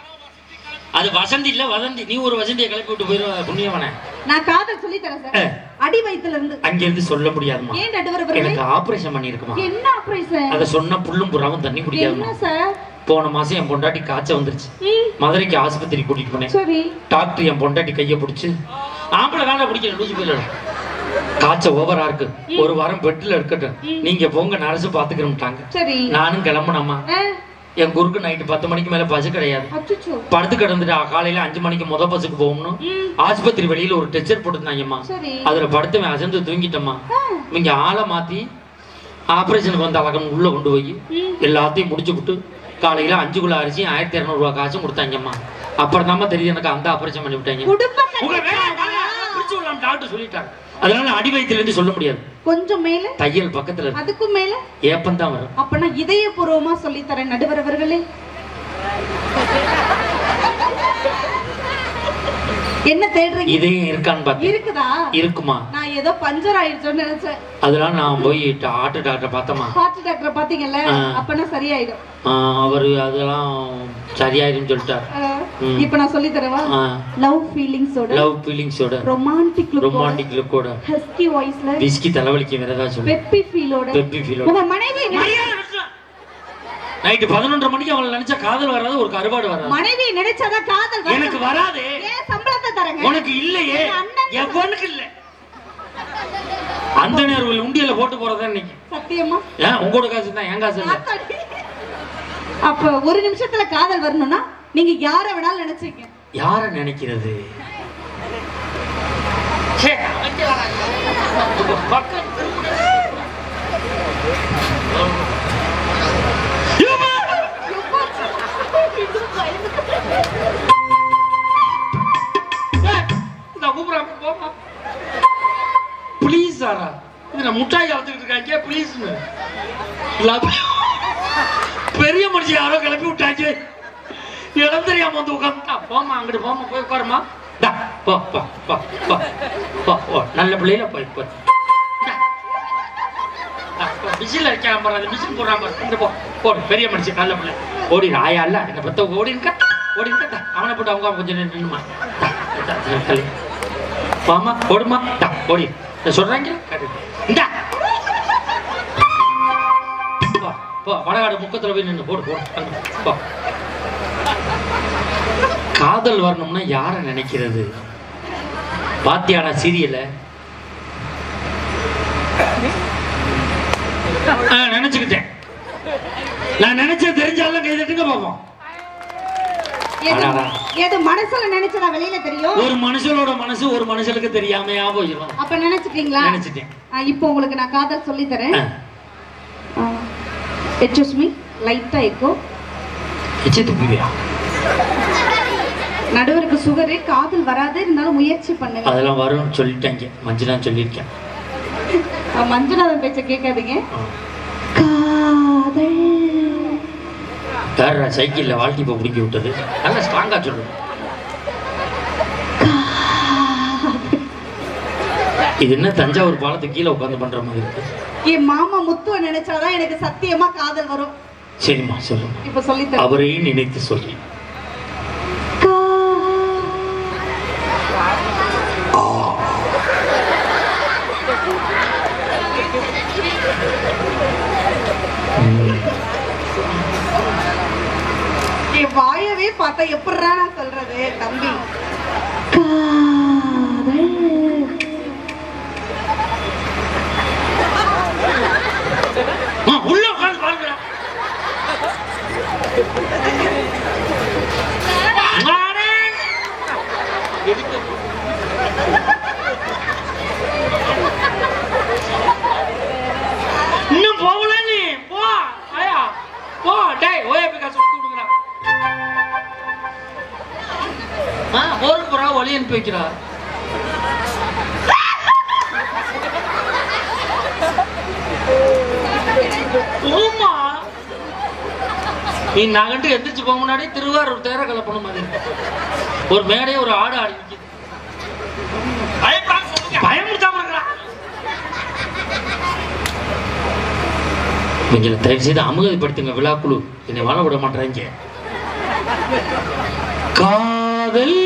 அது வசந்தி இல்ல வதந்தி நீ ஒரு வசந்தியை கிளப்பி விட்டு போயிரு புண்ணியவனே நான் காதல் சொல்லி தரேன் ஆ. சார் அடி வயித்துல இருந்து அங்க இருந்து சொல்ல முடியாதுமா ஏன் நடுவரவர்களே எனக்கு ஆபரேஷன் பண்ணிருக்குமா என்ன ஆபரேஷன் அத சொன்ன புல்லும் புறாவும் தண்ணி என்ன குடிக்காதுமா சார் போன மாசம் என் பொண்டாட்டி காய்ச்சல் வந்துருச்சு ம், மதுரைக்கு ஆஸ்பத்திரி கூட்டிட்டு போனேன் சரி டாக்டர் என் பொண்டாட்டி கையை பிடிச்சு ஆம்பளை வேலை பிடிக்கல லூசு போயில காய்ச்சல் ஓவரா இருக்கு ஒரு வாரம் பெட்ல இருக்கட்டும் நீங்க போங்க நர்ஸ் பாத்துக்கிறோம்ட்டாங்க சரி நானும் கிளம்புனம்மா ஆ, என் குருக்கு நைட்டு பத்து மணிக்கு மேல பஸ் கிடையாது அச்சச்சோ படுத்து கிடந்துட்டு ஆ, காலையில அஞ்சு மணிக்கு முத பஸ்ஸுக்கு போகணும் ம், ஆஸ்பத்திரி வெளியில ஒரு டெச்சர் போட்டுருந்தாங்கம்மா சரி அதுல படுத்தவன் அசந்து தூங்கிட்டம்மா ஆ, இவங்க ஆளை மாத்தி ஆபரேஷனுக்கு வந்த அழகன் உள்ள கொண்டு போய் ம், எல்லாத்தையும் முடிச்சு விட்டு காலையில அஞ்சு கிலோ அரிசி ஆயிரத்தி இரநூறுவா காசும் கொடுத்தாங்கம்மா அப்புறம் தாம்மா தெரியுது எனக்கு அந்த ஆபரேஷன் பண்ணி விட்டாங்க குடும்ப உங்க வேலை கட்டுப்பாடா? பிரிச்சு விடலாம் டாக்டர் சொல்லிட்டாங்க அதனால அடி வயிற்றுல இருந்து சொல்ல முடியாது கொஞ்சம் மேல தையல் பக்கத்துல இருக்கு அதுக்கும் மேல ஏப்பம் தான் வரும் அப்ப நான் இதயபூர்வமா சொல்லி தரேன் நடுவரவர்களே என்ன தேடுறீங்க இதையும் இருக்கான்னு பார்த்தேன் இருக்குதா இருக்குமா நான் ஏதோ பஞ்சர் ஆயிடுச்சோன்னு நினைச்சேன் அதெல்லாம் நான் போய் ட- ஆட்டு டாக்டர் பார்த்தோமா ஹார்ட் டாக்டரை பாத்தீங்கல்ல ஆ. அப்பனா சரியாயிடும் அவர் அதெல்லாம் சரியாயிருன்னு சொல்லிட்டார் ஆ, ம். இப்ப நான் சொல்லி தரவா லவ் ஃபீலிங்ஸோட லவ் ஃபீலிங்ஸோட ரொமான்டிக் லுக்கோட ரொமான்டிக் லுக்கோட ஹஸ்கி வாய்ஸ்ல விஸ்கி தலைவலிக்கு வேற ஏதாவது சொல்லு பெப்பி ஃபீலோட பெப்பி ஃபீலோட உங்க மனைவி நைட்டு பதினொன்றரை மணிக்கு அவளை நினைச்சா காதல் வராது ஒரு கருவாடு வராது மனைவி நினைச்சாதான் காதல் வரும். எனக்கு வராதே ஏன் சம்பளத்தை தரங்க உனக்கு இல்லையே என் அண்ணன் எவனுக்கு இல்ல அந்த நேரம் உண்டியல போட்டு போறதா இன்னைக்கு சத்தியமா ஏன் உங்களோட காசு தான் என் காசு இல்ல ஆத்தாடி. அப்ப ஒரு நிமிஷத்துல காதல் வரணும்னா நீங்க யார வேணாலும் நினைச்சீங்க யார நினைக்கிறது ச்சே, அங்க வராங்க. உங்க பக்கம் ஏம்மா! ஏய், இந்த கூப்பிடுறாங்க, போம்மா. ப்ளீஸ் சாரா இது நான் முட்டாய் கலந்துக்கிட்டு இருக்காங்க ப்ளீஸ் பெரிய மனுஷன் யாரோ கிளப்பி விட்டாங்க இடம் தெரியாம வந்து உட்காந்துட்டா போமா அங்கிட்டு போமா போய் உட்காருமா டா, போ போ போ போ போ போ நல்ல பிள்ளையில போய் போ மிஷின்ல வைக்கலாம் பாரு அது மிஷின் போடுறான் பாரு இங்க போ போடு பெரிய மனுஷன் நல்ல பிள்ளை ஓடி ராயா இல்ல என்ன பத்த ஓடி இருக்க ஓடி இருக்க டா, அவனை போட்டு அவங்க கொஞ்சம் நின்னுமா டா, டா, டா, தள்ளி. போம்மா ஓடுமா டா, ஓடி இதை சொல்றாங்க கேட்டு. இந்தா போ போ வடகாடு முக்கத்துல போய் நின்று போடு போடு அங்க, போ காதல் வரணும்னா யார நினைக்கிறது பாத்தியாடா சீரியல நினைச்சுக்கிட்டேன் நான் நினைச்சது தெரிஞ்சாலும் கை தட்டுங்க பார்ப்போம் எது அடாடா. எது மனசுல நினைச்சதா வெளியில தெரியும் ஒரு மனுஷனோட மனசு ஒரு மனுஷனுக்கு தெரியாமையா போயிடும் அப்ப நினைச்சிட்டீங்களா நினைச்சிட்டேன் ஆ, இப்போ உங்களுக்கு நான் காதல் சொல்லி தரேன் ஆ. எக்ஸ்கூஸ் மீ லைட்டா இருக்கும் எச்ச துப்பிவியா நடுவருக்கு சுகரு காதல் வராது இருந்தாலும் முயற்சி பண்ணுங்க அதெல்லாம் வரும்னு சொல்லிட்டாங்க மஞ்சள் சொல்லியிருக்கேன் அஹ் மஞ்சுநாதன் பேச்ச கேட்காதீங்க ஆ. காதல் வேற சைக்கிளில் வாழ்க்கை இப்போ பிடிக்கி விட்டது நல்லா ஸ்ட்ராங்காக சொல்லு இது என்ன தஞ்சாவூர் பாலத்துக்கு கீழே உட்காந்து பண்ற மாதிரி இருக்கு என் மாமா முத்துவ நினைச்சாதான் எனக்கு சத்தியமா காதல் வரும் சரிம்மா சொல்லுங்க இப்ப சொல்லித்தரேன் அவரையும் நினைத்து சொல்லி என் வாயவே பார்த்தா எப்படிடா நான் சொல்றது தம்பி காதல் ஆ, உள்ள உட்காந்து பாருங்க அடே! இன்னும் போகல நீ போ ஆயா போ டேய் ஓய போய் காசு கொடுத்து விடுங்கடா ஆ போருக்கு போறா ஒலி அனுப்பி வைக்கிறா போமா நீ நகண்டு எந்திரிச்சு போக முன்னாடி திருவாரூர் தேர கலப்பணும் மாதிரி இருக்கு. ஒரு மேடையே ஒரு ஆடு ஆடி நிக்குது பயமுறுத்தாம இருக்கிறா நீங்க தயவு செய்து அமுகப்படுத்துங்க விழாக்குழு என்னை வாழ விட மாட்டேறாங்க காதல்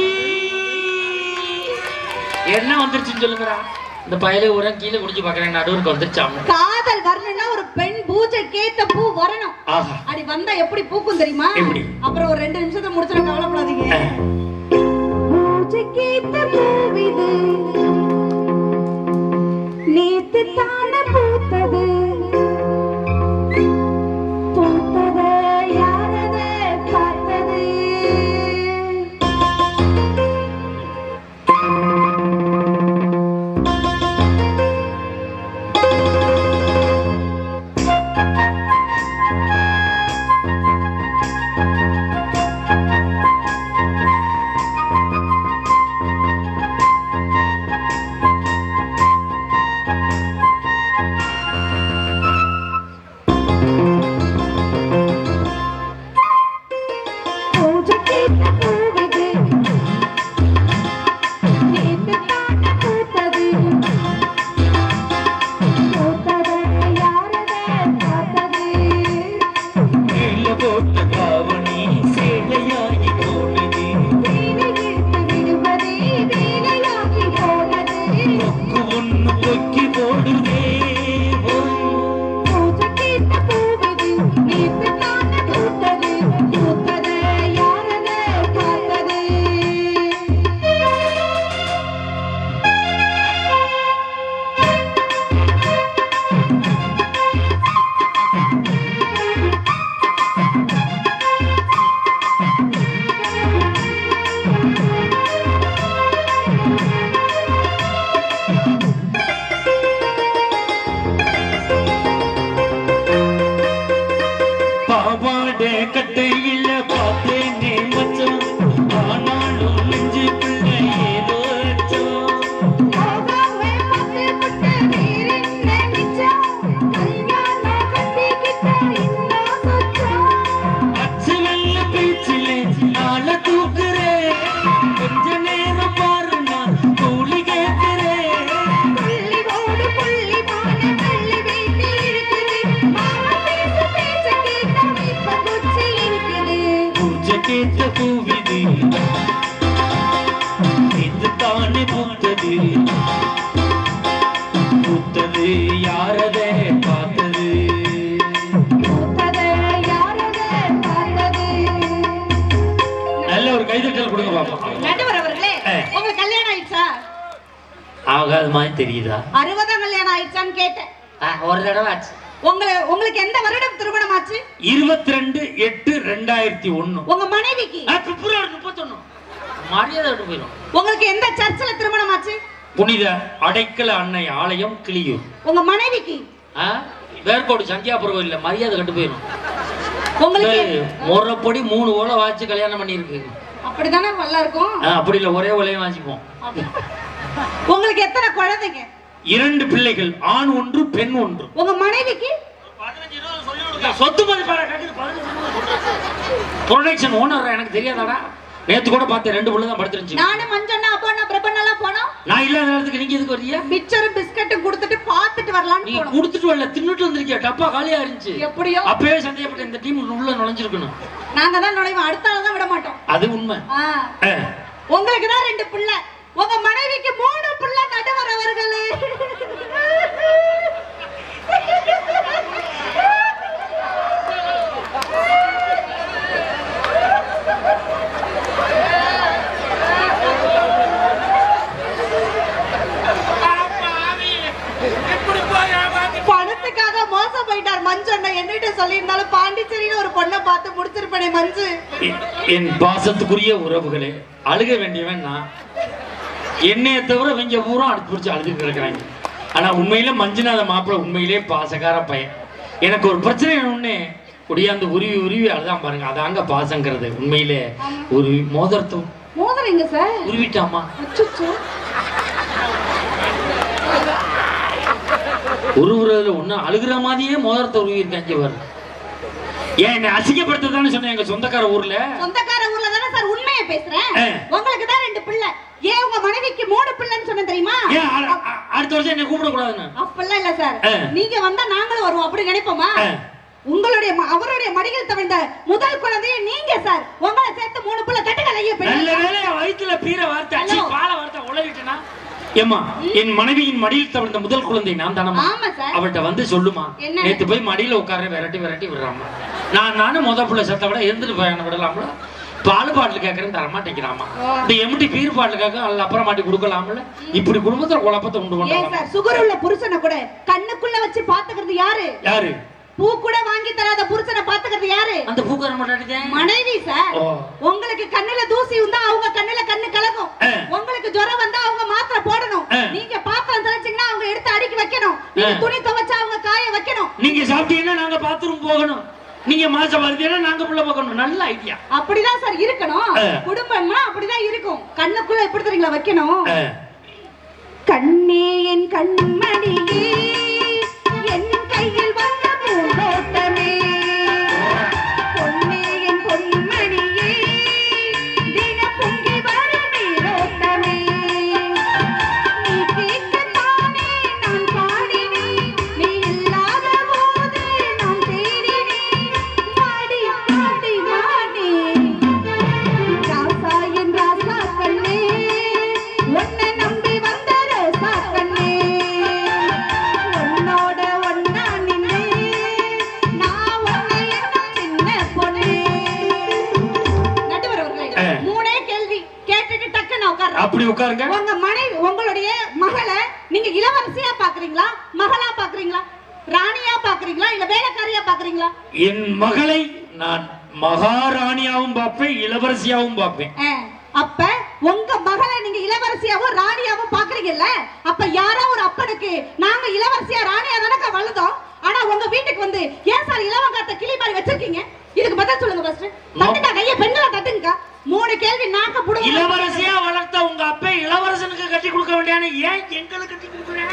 என்ன வந்துருச்சுன்னு சொல்லுங்கடா இந்த பயலே உரம் கீழே குடிச்சு பாக்குறேன் நடுவருக்கு வந்துருச்சாம காதல் வரணும்னா ஒரு பெண் பூஜை கேத்த பூ வரணும் ஆஹா அப்படி வந்தா எப்படி பூக்கும் தெரியுமா எப்படி? அப்புறம் ஒரு ரெண்டு நிமிஷத்தை முடிச்சிட கவலைப்படாதீங்க அஹ். பூஜை கேத்த பூவிது நேத்து தான பூத்தது பூத்தத யாரத பார்த்தது பூஜை கேத்த பூவிது நேத்து தான பூத்தது பூத்தத யாரத பார்த்தது கீழே போட்ட காவணி சேலையாகி போனது வீணையிழுத்து விடுவதே வீணையாகி போனது. கொக்கு ஒண்ணு பொக்கி போடுதே பூஜை கேட்ட பூவிது, நேத்து தானே பூத்தது. பூத்தது யாரத பார்த்தது? பாவாடை கட்டையில பார்த்தேனே மச்சான் ஆனாலும் நெஞ்சுக்குள்ள ஏதோ அச்சம். போகாம பார்த்து விட்டு வேறென்ன மிச்சம்? கல்யாணம் கட்டிக்கிட்ட இன்னும் சொச்சம். அச்சு வெள்ள பேச்சிலே ஆள தூக்குறே கொஞ்ச நேரம் பாருங்க கூலி கேட்கிறேன் புள்ளி ஓடு புள்ளி மான தள்ளி வீட்டில் இருக்குது. மாமா பேசு பேச்ச கேட்டா இப்ப குச்சி இருக்குது. பூஜை கேட்ட பூவிது இது தானே பூத்தது பூத்தது யாரதே பார்த்தது பூத்தத யாரத பார்த்தது? நல்ல ஒரு கைதட்டல் கொடுங்க பாப்பா நடுவர் அவர்களே, ஆ. உங்களுக்கு கல்யாணம் ஆயிடுச்சா ஆகாத மாதிரி தெரியுதா அறுபதாம் கல்யாணம் ஆயிடுச்சான்னு கேட்டேன் ஆ, ஒரு தடவை ஆச்சு உங்களை உங்களுக்கு எந்த வருடம் திருமணம் ஆச்சு இருபத்தி ரெண்டு எட்டு ரெண்டாயிரத்தி ஒண்ணு உங்க மனைவிக்கு பிப்ரவரி முப்பத்தொன்னு மரியாதை விட்டு போயிடும் உங்களுக்கு எந்த சர்ச்சில் திருமணம் ஆச்சு புனித அடைக்கல அன்னை ஆலயம் கிளியூர் உங்க மனைவிக்கு ஆ? வேர்க்கோடு சந்தியாபுரம் இல்ல மரியாதை கட்டு போயிடும் உங்களுக்கு முறைப்படி மூணு ஓலை வாச்சு கல்யாணம் பண்ணியிருக்கு அப்படிதானே நல்லா இருக்கும் ஆ, அப்படி இல்லை ஒரே ஓலையும் வாசிப்போம் உங்களுக்கு எத்தனை குழந்தைங்க இரண்டு பிள்ளைகள் ஆண் ஒன்று பெண் ஒன்று உங்க மனைவிக்கு சொத்து மதிப்பாரா ப்ரொடக்ஷன் ஓனர் எனக்கு தெரியாதாடா நேத்து கூட பார்த்தேன் ரெண்டு பிள்ளை தான் படுத்துருந்துச்சு நானும் மஞ்சண்ணா அப்பா பிரபண்ணெல்லாம் போனோம் நான் இல்லாத நேரத்துக்கு நீங்க எதுக்கு வர்றீங்க மிச்சரும் பிஸ்கட்டும் கொடுத்துட்டு பார்த்துட்டு வரலாம்னு நீங்க போனோம் கொடுத்துட்டு வரல தின்னுட்டு வந்திருக்கியா டப்பா காலியா இருந்துச்சு எப்படியோ அப்பவே சந்தேகப்பட்ட இந்த டீம் உள்ள நுழைஞ்சிருக்கணும் நாங்க தான் நுழைவோம் அடுத்த ஆள் தான் விட மாட்டோம் அது உண்மை ஆ. ஆ. உங்களுக்கு தான் ரெண்டு பிள்ளை உங்க மனைவிக்கு மூணு பிள்ளை நடுவர் அவர்களே பணத்துக்காக மோசம் போயிட்டார் மஞ்சு அண்ணன் என்னிட்ட சொல்லியிருந்தாலும் பாண்டிச்சேரியில ஒரு பொண்ணை பார்த்து முடிச்சிருப்பேனே மஞ்சு எ- என் பாசத்துக்குரிய உறவுகளே அழுக வேண்டியவன் நான் என்னைய தவிர இவங்க பூரா அடுத்து பிடிச்சி அழுதுட்டு இருக்கிறாங்க ஆனா உண்மையில மஞ்சுநாத மாப்பிள்ள உண்மையிலே பாசக்கார பையன் எனக்கு ஒரு பிரச்சனை ஒண்ணு குடியாந்து உருவி உருவி அழுதான் பாருங்க அதாங்க பாசங்கிறது உண்மையிலே ஒரு மோதிரத்தை மோதிரங்க சார் உருவிட்டாமா அச்சச்சோ. உருவுறதுல ஒண்ணு அழுகிற மாதிரியே மோதிரத்தை உருவி இருக்காங்க பாரு ஏன் என்னை அசிங்கப்படுத்ததான்னு சொன்னேன் எங்க சொந்தக்கார ஊர்ல சொந்தக்கார ஊர்ல தானே சார் உண்மையை பேசுறேன் ஆ. உங்களுக்கு தான் ரெண்டு பிள்ளை ஏன் உங்க மனைவிக்கு மூணு பிள்ளைன்னு சொன்ன தெரியுமா ஏன் அ- அ- அடுத்த வருஷம் என்னை கூப்பிடக்கூடாதுன்னு அப்பெல்லாம் இல்ல சார் ஆ. நீங்க வந்தா நாங்களும் வருவோம் அப்படி நினைப்போமா ஆ. உங்களுடைய ம- அவருடைய மடியில் தவிழ்ந்த முதல் குழந்தைய நீங்க சார் உங்களை சேர்த்து மூணு பிள்ளை கட்டுங்க ஐயா நல்ல பெண்ணு வேளை என் வயித்துல பீர வார்த்தை அச்சி ஹலோ. பால வார்த்தை உளறிட்டேனா ஏம்மா என் மனைவியின் மடியில் தவிர்த்த முதல் குழந்தை நான் தானம்மா ஆமா சார் அவள்கிட்ட வந்து சொல்லுமா என்ன? நேத்து போய் மடியில உட்கார விரட்டி விரட்டி விடுறாமா நான் நானும் முத புள்ள செத்த விட இருந்துட்டு போய் விடலாம்ல பால் பாட்டில் கேட்கறேன் தரமாட்டேங்கிறாமா ஓ. இந்த எம்டி பீர் பாட்டில் கேட்க அதில் அப்புறம் மாட்டி கொடுக்கலாம்ல இப்படி குடும்பத்துல குழப்பத்தை உண்டு ஏன் பண்ணலாம் சார் சுகர் உள்ள புருஷனை கூட கண்ணுக்குள்ள வச்சு பாத்துக்கிறது யாரு யாரு பூ கூட வாங்கி தராத புருஷனை பாத்துக்கிறது யாரு அந்த பூக்கார மாட்டாடிதான் மனைவி சார் ஓ. உங்களுக்கு கண்ணுல தூசி வந்தா அவங்க கண்ணுல கண்ணு கலக்கும் ஆ. உங்களுக்கு ஜுரம் வந்தா அவங்க மாத்திரை போடணும் ஆ. நீங்க பாத்திரம் தெளிச்சீங்கன்னா அவங்க எடுத்து அடுக்கி வைக்கணும் நீங்க ஆ. துணி துவைச்சா அவங்க காய வைக்கணும் நீங்க சாப்பிட்டீங்கன்னா நாங்க பாத்ரூம் போகணும் நீங்க மாசம் வருதீங்கன்னா நாங்க புள்ள பார்க்கணும் நல்ல ஐடியா அப்படிதான் சார் இருக்கணும் ஆ. குடும்பம்னா அப்படிதான் இருக்கும் கண்ணுக்குள்ள எப்படி தெரியுங்களா வைக்கணும் ஆ. கண்ணே என் கண்மணியே என் கையில் வந்த பூந்தோட்டமே பொன்னே என் பொன்மணியே தின பொங்கி வரும் நீரோட்டமே நீ கேட்கத்தானே நான் பாடினேன் நீ இல்லாத போது நான் தேடினேன் பாடி பாடி மாடி ராசா என் ராசா கண்ணே உன்னை நம்பி வந்த ரோசா கண்ணே உன்னோட ஒன்னா நின்னே நான் உன்னை எண்ணும் சின்ன பொண்ணே நடுவர் அவர்களே, ஆ. மூணே கேள்வி கேட்டுட்டு டக்குன்னு உட்கார்றேன் அப்படி உட்காருங்க உங்க மனைவி உங்களுடைய மகளை நீங்க இளவரசியா பாக்குறீங்களா மகளா பாக்குறீங்களா ராணியா பாக்குறீங்களா இல்ல வேலைக்காரியா பாக்குறீங்களா என் மகளை நான் மகாராணியாவும் பார்ப்பேன் இளவரசியாவும் பார்ப்பேன் ஆ, அப்ப உங்க மகளை நீங்க இளவரசியாவும் ராணியாவும் பாக்குறீங்கல்ல அப்ப யாரோ ஒரு அப்பனுக்கு நாங்க இளவரசியா ராணியா தானக்கா வளர்ந்தோம் ஆனா உங்க வீட்டுக்கு வந்து ஏன் சார் இளவங்காத்த கிளி மாதிரி வச்சிருக்கீங்க இதுக்கு பதில் சொல்லுங்க ஃபர்ஸ்ட் தட்டுக்கா கைய பெண்களை தட்டுங்கக்கா மூணு கேள்வி நாக்க புடுங்க இளவரசியா வளர்த்த உங்க அப்பா இளவரசனுக்கு கட்டி கொடுக்க வேண்டியானே ஏன் எங்களுக்கு கட்டி கொடுக்குறேன்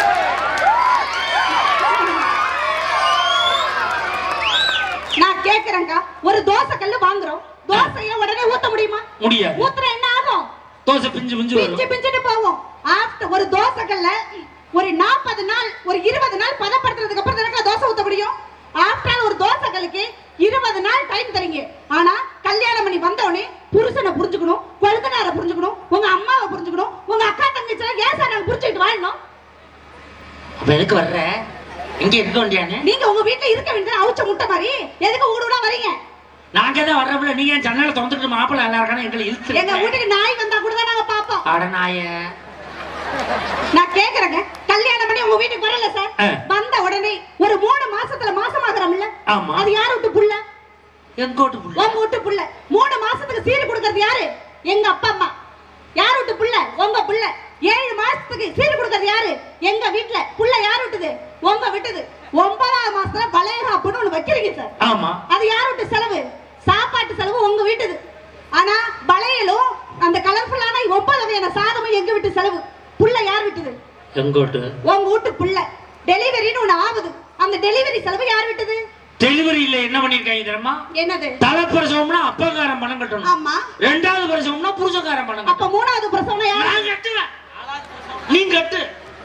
நான் கேக்குறேன்க்கா ஒரு தோசை கல்லு வாங்குறோம் தோசைய உடனே ஊத்த முடியுமா முடியாது ஊத்துற என்ன ஆகும் தோசை பிஞ்சு பிஞ்சு பிஞ்சு வரும் பிஞ்சுட்டு போவோம் ஆஃப்டர் ஒரு தோசை கல்ல ஒரு நாற்பது நாள் ஒரு இருபது நாள் பதப்படுத்துறதுக்கு அப்புறம் தானே தோசை ஊத்த முடியும் ஆஃப்டர் ஒரு தோசை கல்லுக்கு இருபது நாள் டைம் தரீங்க ஆனா கல்யாணம் பண்ணி வந்தவனே புருஷனை புரிஞ்சுக்கணும் கொழுந்தனாரை புரிஞ்சுக்கணும் உங்க அம்மாவை புரிஞ்சுக்கணும் உங்க அக்கா தங்கச்சிலாம் ஏன் சார் நாங்க புரிஞ்சுக்கிட்டு வாழணும் அப்ப எதுக்கு வர்ற இங்க இருக்க வேண்டியானே நீங்க உங்க வீட்டுல இருக்க வேண்டியது அவுச்ச முட்டை மாதிரி எதுக்கு ஊடு ஊடா வரீங்க நாங்க தான் வர்றப்பல நீங்க ஏன் ஜன்னலை திறந்துட்டு மாப்பிள்ள நல்லா இருக்கானே எங்களை எங்க இழுத்து வீட்டுக்கு நாய் வந்தா கூட தான் நாங்க பாப்போம் அட நாய நான் கேக்குறேங்க கல்யாணம் பண்ணி உங்க வீட்டுக்கு வரல சார் ஆ. வந்த உடனே ஒரு மூணு மாசத்துல மாசமாகறோம்ல ஆமா. அது யார் விட்டு புள்ள எங்கோட்டு புள்ள உங்க விட்டு புள்ள மூணு மாசத்துக்கு சீர் கொடுக்கறது யாரு எங்க அப்பா அம்மா யார் விட்டு புள்ள உங்க புள்ள ஏழு மாசத்துக்கு சீர் கொடுக்கறது யாரு எங்க வீட்டுல புள்ள யார் விட்டுது உங்க விட்டது ஒன்பதாவது மாசத்துல வளையகாப்புன்னு ஒண்ணு ஒண்ணு வைக்கிறீங்க சார் ஆமா அது யார் வீட்டு செலவு சாப்பாட்டு செலவு உங்க வீட்டுது ஆனா வளையலும் அந்த கலர்ஃபுல்லான ஒன்பது வகையான சாதமும் எங்க வீட்டு செலவு புள்ள யார் விட்டுது எங்கோட்டு உங்க வீட்டு புள்ள டெலிவரின்னு ஒண்ணு ஆகுது அந்த டெலிவரி செலவு யார் விட்டுது டெலிவரியில என்ன பண்ணிருக்காங்க தெரியுமா என்னது தலை பிரசவம்னா அப்பங்காரன் பணம் கட்டணும் ஆமா ரெண்டாவது பிரசவம்னா புருஷக்காரன் பணம் அப்ப கட்டணும் மூணாவது பிரசவம் யார் நான் கட்டுவேன் நீ கட்டு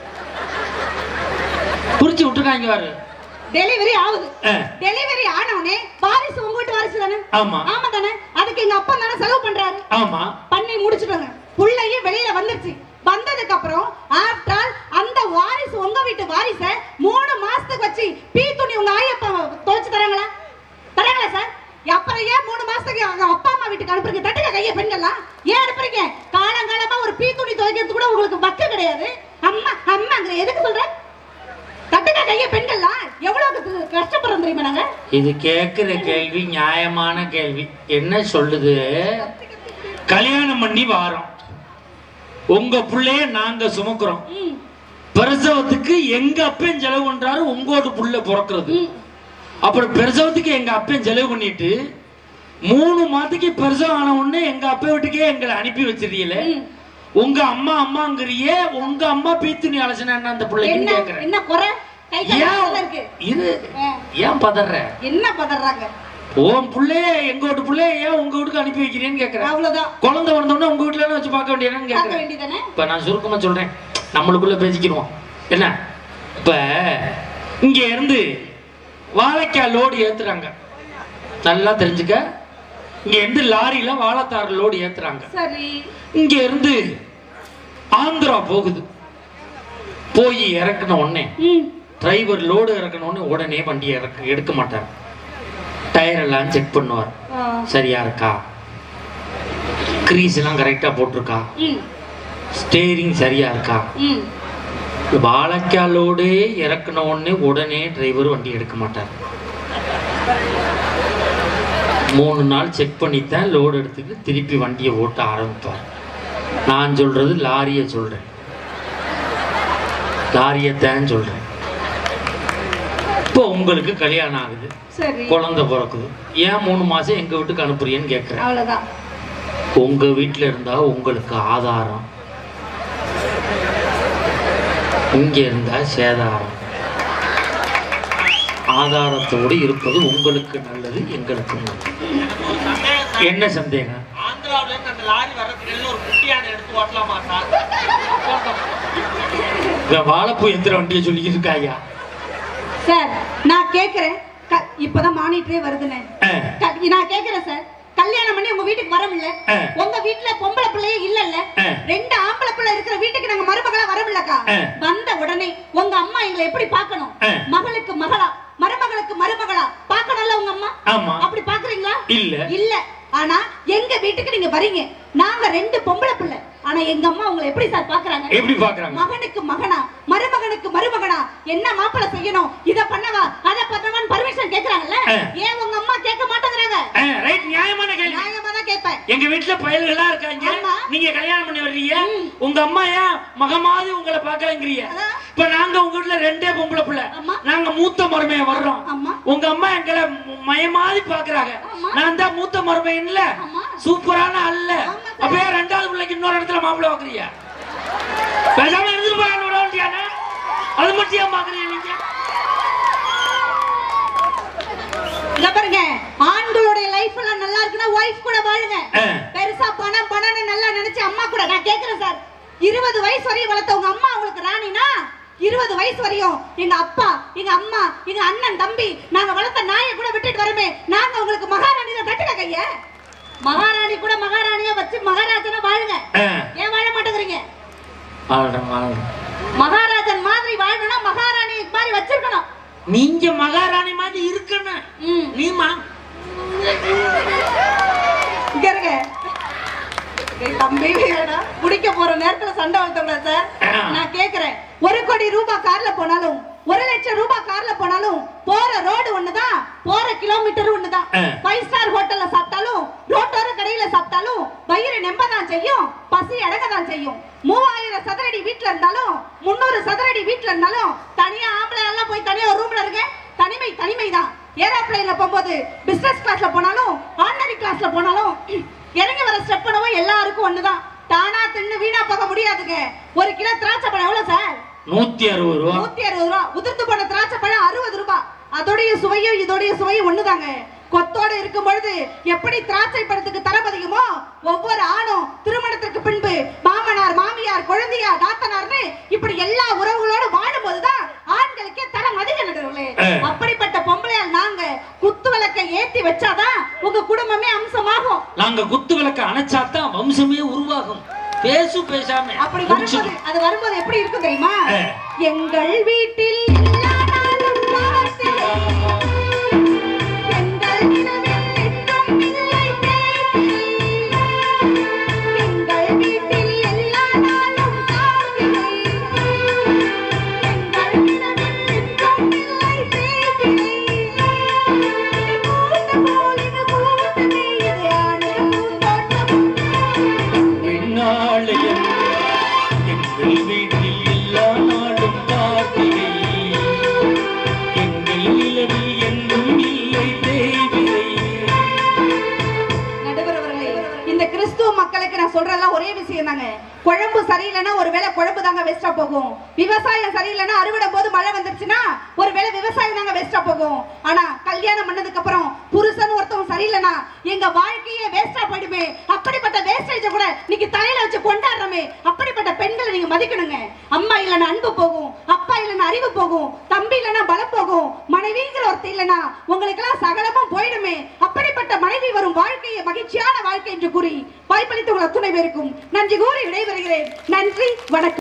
புரிச்சு விட்டுருக்காங்க பாரு டெலிவரி ஆகுது ஆ. டெலிவரி ஆனவனே வாரிசு உங்க வீட்டு வாரிசு தானே ஆமா ஆமா தானே அதுக்கு எங்க அப்பா தானே செலவு பண்றாரு ஆமா பண்ணி முடிச்சுட்டாங்க புள்ளையும் வெளியில வந்துருச்சு வந்ததுக்கு அப்புறம் ஆஃப்டர் ஆல் அந்த வாரிசு உங்க வீட்டு வாரிச மூணு மாசத்துக்கு வச்சு பீ துணி உங்க ஆயப்பா துவைச்சு தராங்களா தராங்களா சார் அப்புறம் ஏன் மூணு மாசத்துக்கு அவங்க அப்பா அம்மா வீட்டுக்கு அனுப்புறீங்க தட்டுக்க கைய பெண்கள்லாம் ஏன் அனுப்புறீங்க காலங்காலமா ஒரு பீ துணி துவைக்கிறது கூட உங்களுக்கு வக்கு கிடையாது அம்மா அம்மாங்கிற எதுக்கு சொல்ற தட்டுக்க கைய பெண்கள்லாம் எவ்வளவு கு- கஷ்டப்படுறோம் தெரியுமா நாங்க இது கேக்குற கேள்வி நியாயமான கேள்வி என்ன சொல்லுது கல்யாணம் பண்ணி வாரோம் உங்க புள்ளைய நாங்க சுமக்குறோம் ம், பிரசவத்துக்கு எங்க அப்பன் செலவு பண்றாரு உங்களோட புள்ள பிறக்கிறது ம். அப்புறம் பிரசவத்துக்கு எங்க அப்பன் செலவு பண்ணிட்டு மூணு மாதத்துக்கு பிரசவம் ஆன உடனே எங்க அப்பா வீட்டுக்கே எங்களை அனுப்பி வச்சிருக்கீல ம். உங்க அம்மா அம்மாங்கிறியே உங்க அம்மா பீத்துணி அலசினா என்ன அந்த பிள்ளைக்குன்னு என்ன கேக்குறேன் என்ன குறை கை கால் இருக்கு ஏன் இது ஆ. ஏன் பதற என்ன பதறாங்க உன் புள்ளைய எங்க வீட்டு புள்ளைய ஏன் உங்க வீட்டுக்கு அனுப்பி வைக்கிறேன்னு கேக்குறேன் அவ்வளவுதான் குழந்தை வந்தோடனே உங்க வீட்டுல வச்சு பார்க்க வேண்டியதுன்னு பார்க்க கேக்குறேன் வேண்டியதானே இப்ப நான் சுருக்கமா சொல்றேன் நம்மளுக்குள்ள பேசிக்கிடுவோம் என்ன இப்ப இங்க இருந்து வாழைக்காய் லோடு ஏத்துறாங்க நல்லா தெரிஞ்சுக்க இங்க இருந்து லாரியில வாழைத்தார் லோடு ஏத்துறாங்க சரி இங்க இருந்து ஆந்திரா போகுது போய் இறக்குன உடனே ம் டிரைவர் லோடு இறக்குன உடனே உடனே வண்டி இறக்க எடுக்க மாட்டார் டயர் எல்லாம் செக் பண்ணுவார் ஆ. சரியா இருக்கா கிரீஸ் எல்லாம் கரெக்டா போட்டிருக்கா ம் ஸ்டேரிங் சரியா இருக்கா ம் வாழைக்காலோடே இறக்குன உடனே உடனே டிரைவர் வண்டி எடுக்க மாட்டார் மூணு நாள் செக் பண்ணித்தான் லோடு எடுத்துட்டு திருப்பி வண்டியை ஓட்ட ஆரம்பிப்பார் நான் சொல்றது லாரியை சொல்றேன் லாரியத்தான் சொல்றேன் இப்போ உங்களுக்கு கல்யாணம் ஆகுது சரி குழந்தை பிறக்குது ஏன் மூணு மாசம் எங்க வீட்டுக்கு அனுப்புறீன்னு கேட்குறேன் அவ்வளவுதான் உங்க வீட்டில் இருந்தா உங்களுக்கு ஆதாரம் இங்க இருந்தா சேதாரம் ஆதாரத்தோடு இருப்பது உங்களுக்கு நல்லது எங்களுக்கு நல்லது என்ன சந்தேகம் ஆந்திராவுல இருந்து அந்த லாரி வர்றதுக்கு ஒரு குட்டியான எடுத்து ஓட்டலாமா சார் இவன் வாழைப்பூ எந்திர வண்டியை சொல்லிக்கிட்டு இருக்காயா சார் நான் கேக்குறேன் க- இப்பதான் மானிட்டரே வருதுண்ணே ஆ, க- நான் கேக்குறேன் சார் கல்யாணம் பண்ணி உங்க வீட்டுக்கு வரமில்ல ஆ. உங்க வீட்டுல பொம்பளை பிள்ளையே இல்லல்ல ஆ. ரெண்டு ஆம்பளை பிள்ளை இருக்கிற வீட்டுக்கு நாங்க மருமகளா வரமில்லக்கா ஆ. வந்த உடனே உங்க அம்மா எங்களை எப்படி பார்க்கணும் ஆ. மகளுக்கு மகளா மருமகளுக்கு மருமகளா பார்க்கணும்ல உங்க அம்மா ஆமா அப்படி பாக்குறீங்களா இல்ல இல்ல ஆனா எங்க வீட்டுக்கு நீங்க வரீங்க நாங்க ரெண்டு பொம்பளை பிள்ளை ஆனா எங்க அம்மா உங்களை எப்படி சார் பாக்குறாங்க எப்படி பாக்குறாங்க மகனுக்கு மகனா மருமகனுக்கு மருமகனா என்ன மாப்பிளை செய்யணும் இத பண்ணவா அத பண்ணவான்னு பர்மிஷன் கேக்குறாங்கல்ல ஆ. ஏன் உங்க அம்மா கேட்க மாட்டேங்கிறாங்க ரைட் நியாயமான கேள்வி நியாயமா தான் கேட்பேன் எங்க வீட்டுல பயல்களா இருக்காங்க ஆமா. நீங்க கல்யாணம் பண்ணி வர்றீங்க ம். உங்க அம்மா ஏன் மகமாவது உங்களை பார்க்கலங்கிறீங்க அதான். இப்ப நாங்க உங்க வீட்டுல ரெண்டே பொம்பளை பிள்ளை ஆமா. நாங்க மூத்த மருமைய வர்றோம் ஆமா. உங்க அம்மா எங்களை ம- மயமாதி பாக்குறாங்க ஆமா. நான் தான் மூத்த மருமையன்ல ஆமா. சூப்பரான அல்ல ஆமா சார். அப்ப ஏன் ரெண்டாவது பிள்ளைக்கு இன்னொரு இடத்துல மாப்பிள்ளை பாக்குறீங்க பேசாம இருந்துட்டு போய் விட வேண்டியானே அது மட்டும் ஏன் பாக்குறீங்க நீங்க இங்க பாருங்க ஆண்களுடைய லைஃப் எல்லாம் நல்லா இருக்குன்னா ஒய்ஃப் கூட வாழுங்க ஆ. பெருசா பணம் பணம்னு நல்லா நினைச்சு அம்மா கூட நான் கேக்குறேன் சார் இருபது வயசு வரையும் வளர்த்த உங்க அம்மா உங்களுக்கு ராணினா இருபது வயசு வரையும் எங்க அப்பா எங்க அம்மா எங்க அண்ணன் தம்பி நாங்க வளர்த்த நாயை கூட விட்டுட்டு வரமே நாங்க உங்களுக்கு மகாராணி தான் தட்டுக்க கைய மகாராணி கூட மகாராணியா வச்சு மகாராஜனா வாழுங்க ஆ. ஏன் வாழ மாட்டேங்கிறீங்க வாழ்றேன், வாழ்றேன். மகாராஜன் மாதிரி வாழணும்னா மகாராணி மாதிரி வச்சிருக்கணும் நீங்க மகாராணி மாதிரி இருக்கணும் ம் நீமா இங்க இருங்க ஏய் தம்பி வேணா குடிக்க போற நேரத்துல சண்டை வளர்த்தோம்ல சார் ஆ. நான் கேக்குறேன் ஒரு கோடி ரூபாய் கார்ல போனாலும் ஒரு லட்சம் ரூபாய் கார்ல போனாலும் போற ரோடு ஒண்ணுதான் போற கிலோமீட்டர் ஒண்ணுதான் ஆ. ஃபைவ் ஸ்டார் ஹோட்டல்ல சாப்பிட்டாலும் ரோட்டோர கடையில சாப்பிட்டாலும் வயிறு நெம்பதான் செய்யும் பசி அடங்க தான் செய்யும் மூவாயிரம் சதுரடி வீட்ல இருந்தாலும் முன்னூறு சதுரடி வீட்ல இருந்தாலும் தனியா ஆம்பளை எல்லாம் போய் தனியா ஒரு ரூம்ல இருக்க தனிமை தனிமை தான் ஏறா போகும்போது பிசினஸ் கிளாஸ்ல போனாலும் ஆர்டினரி கிளாஸ்ல போனாலும் இறங்கி வர ஸ்டெப் பண்ணவும் எல்லாருக்கும் ஒண்ணுதான் தானா தின்னு வீணா போக முடியாதுங்க ஒரு கிலோ திராட்சை பழம் எவ்வளவு சார் நூத்தி அறுபது ரூபா நூத்தி அறுபது ரூபா உதிர்த்து போன திராட்சை பழம் அறுபது ரூபாய் அதோடைய சுவையும் இதோடைய சுவையும் ஒண்ணுதாங்க கொத்தோட இருக்கும் பொழுது எப்படி திராட்சை பழத்துக்கு தரம் அதிகமோ ஒவ்வொரு ஆணும் திருமணத்திற்கு பின்பு மாமனார் மாமியார் குழந்தையார் நாத்தனார்னு இப்படி எல்லா உறவுகளோடு வாழும் போதுதான் ஆண்களுக்கே தரம் அதிகம் நடுவுகளே ஆ. அப்படிப்பட்ட பொம்பளையால் நாங்க குத்து விளக்கை ஏத்தி வச்சாதான் உங்க குடும்பமே அம்சமாகும் நாங்க குத்து விளக்க அணைச்சாதான் வம்சமே உருவாகும் பேசு பேசாம அப்படி வரும்போது முடிச்சிடும். அது வரும்போது எப்படி இருக்கும் தெரியுமா ஆ. எங்கள் வீட்டில் எல்லா நாளும் வாசலை. எங்கள் நிலவில் என்றும் இல்லை தேய்பிறை. எங்கள் வீட்டில் எல்லா நாளும் காத்திரை. எங்கள் நிலவில் என்றும் இல்லை தேய்பிறை. இது பூத்த போல் இது பூத்ததே, இது ஆனந்த பூந்தோட்டம். பின்னாலயம் எங்கள் வீட்டில் எல்லா நாளும் காத்திரை எங்கள் நிலவில் என்றும் இல்லை தேவிரை நடுவர் அவர்களே இந்த கிறிஸ்துவ மக்களுக்கு நான் சொல்றதெல்லாம் ஒரே விஷயம் தாங்க குழம்பு சரியில்லைன்னா ஒருவேளை குழம்பு தாங்க வேஸ்டா போகும் விவசாயம் சரியில்லைன்னா அறுவடை போது மழை வந்துருச்சுன்னா ஒருவேளை விவசாயம் தாங்க வேஸ்டா போகும் ஆனா கல்யாணம் பண்ணதுக்கு அப்புறம் புருஷன் ஒருத்தவங்க சரியில்லைன்னா எங்க வாழ்க்கையே வேஸ்டா போயிடுமே அப்படிப்பட்ட வேஸ்டேஜ கூட இன்னைக்கு தலையில வச்சு கொண்டாடுறோமே அப்படிப்பட்ட பெண்களை நீங்க மதிக்கணுங்க அம்மா இல்லைன்னா அன்பு போகும் அப்பா இல்லைன்னா அறிவு போகும் தம்பி இல்லைன்னா பலம் போகும் மனைவிங்கிற ஒருத்தர் இல்லைன்னா உங்களுக்கெல்லாம் சகலமும் போயிடுமே அப்படிப்பட்ட மனைவி வரும் வாழ்க்கையை மகிழ்ச்சியான வாழ்க்கை என்று கூறி வாய்ப்பளித்த உங்கள் அத்துணை பேருக்கும் நன்றி கூறி விடைபெறுகிறேன் நன்றி வணக்கம்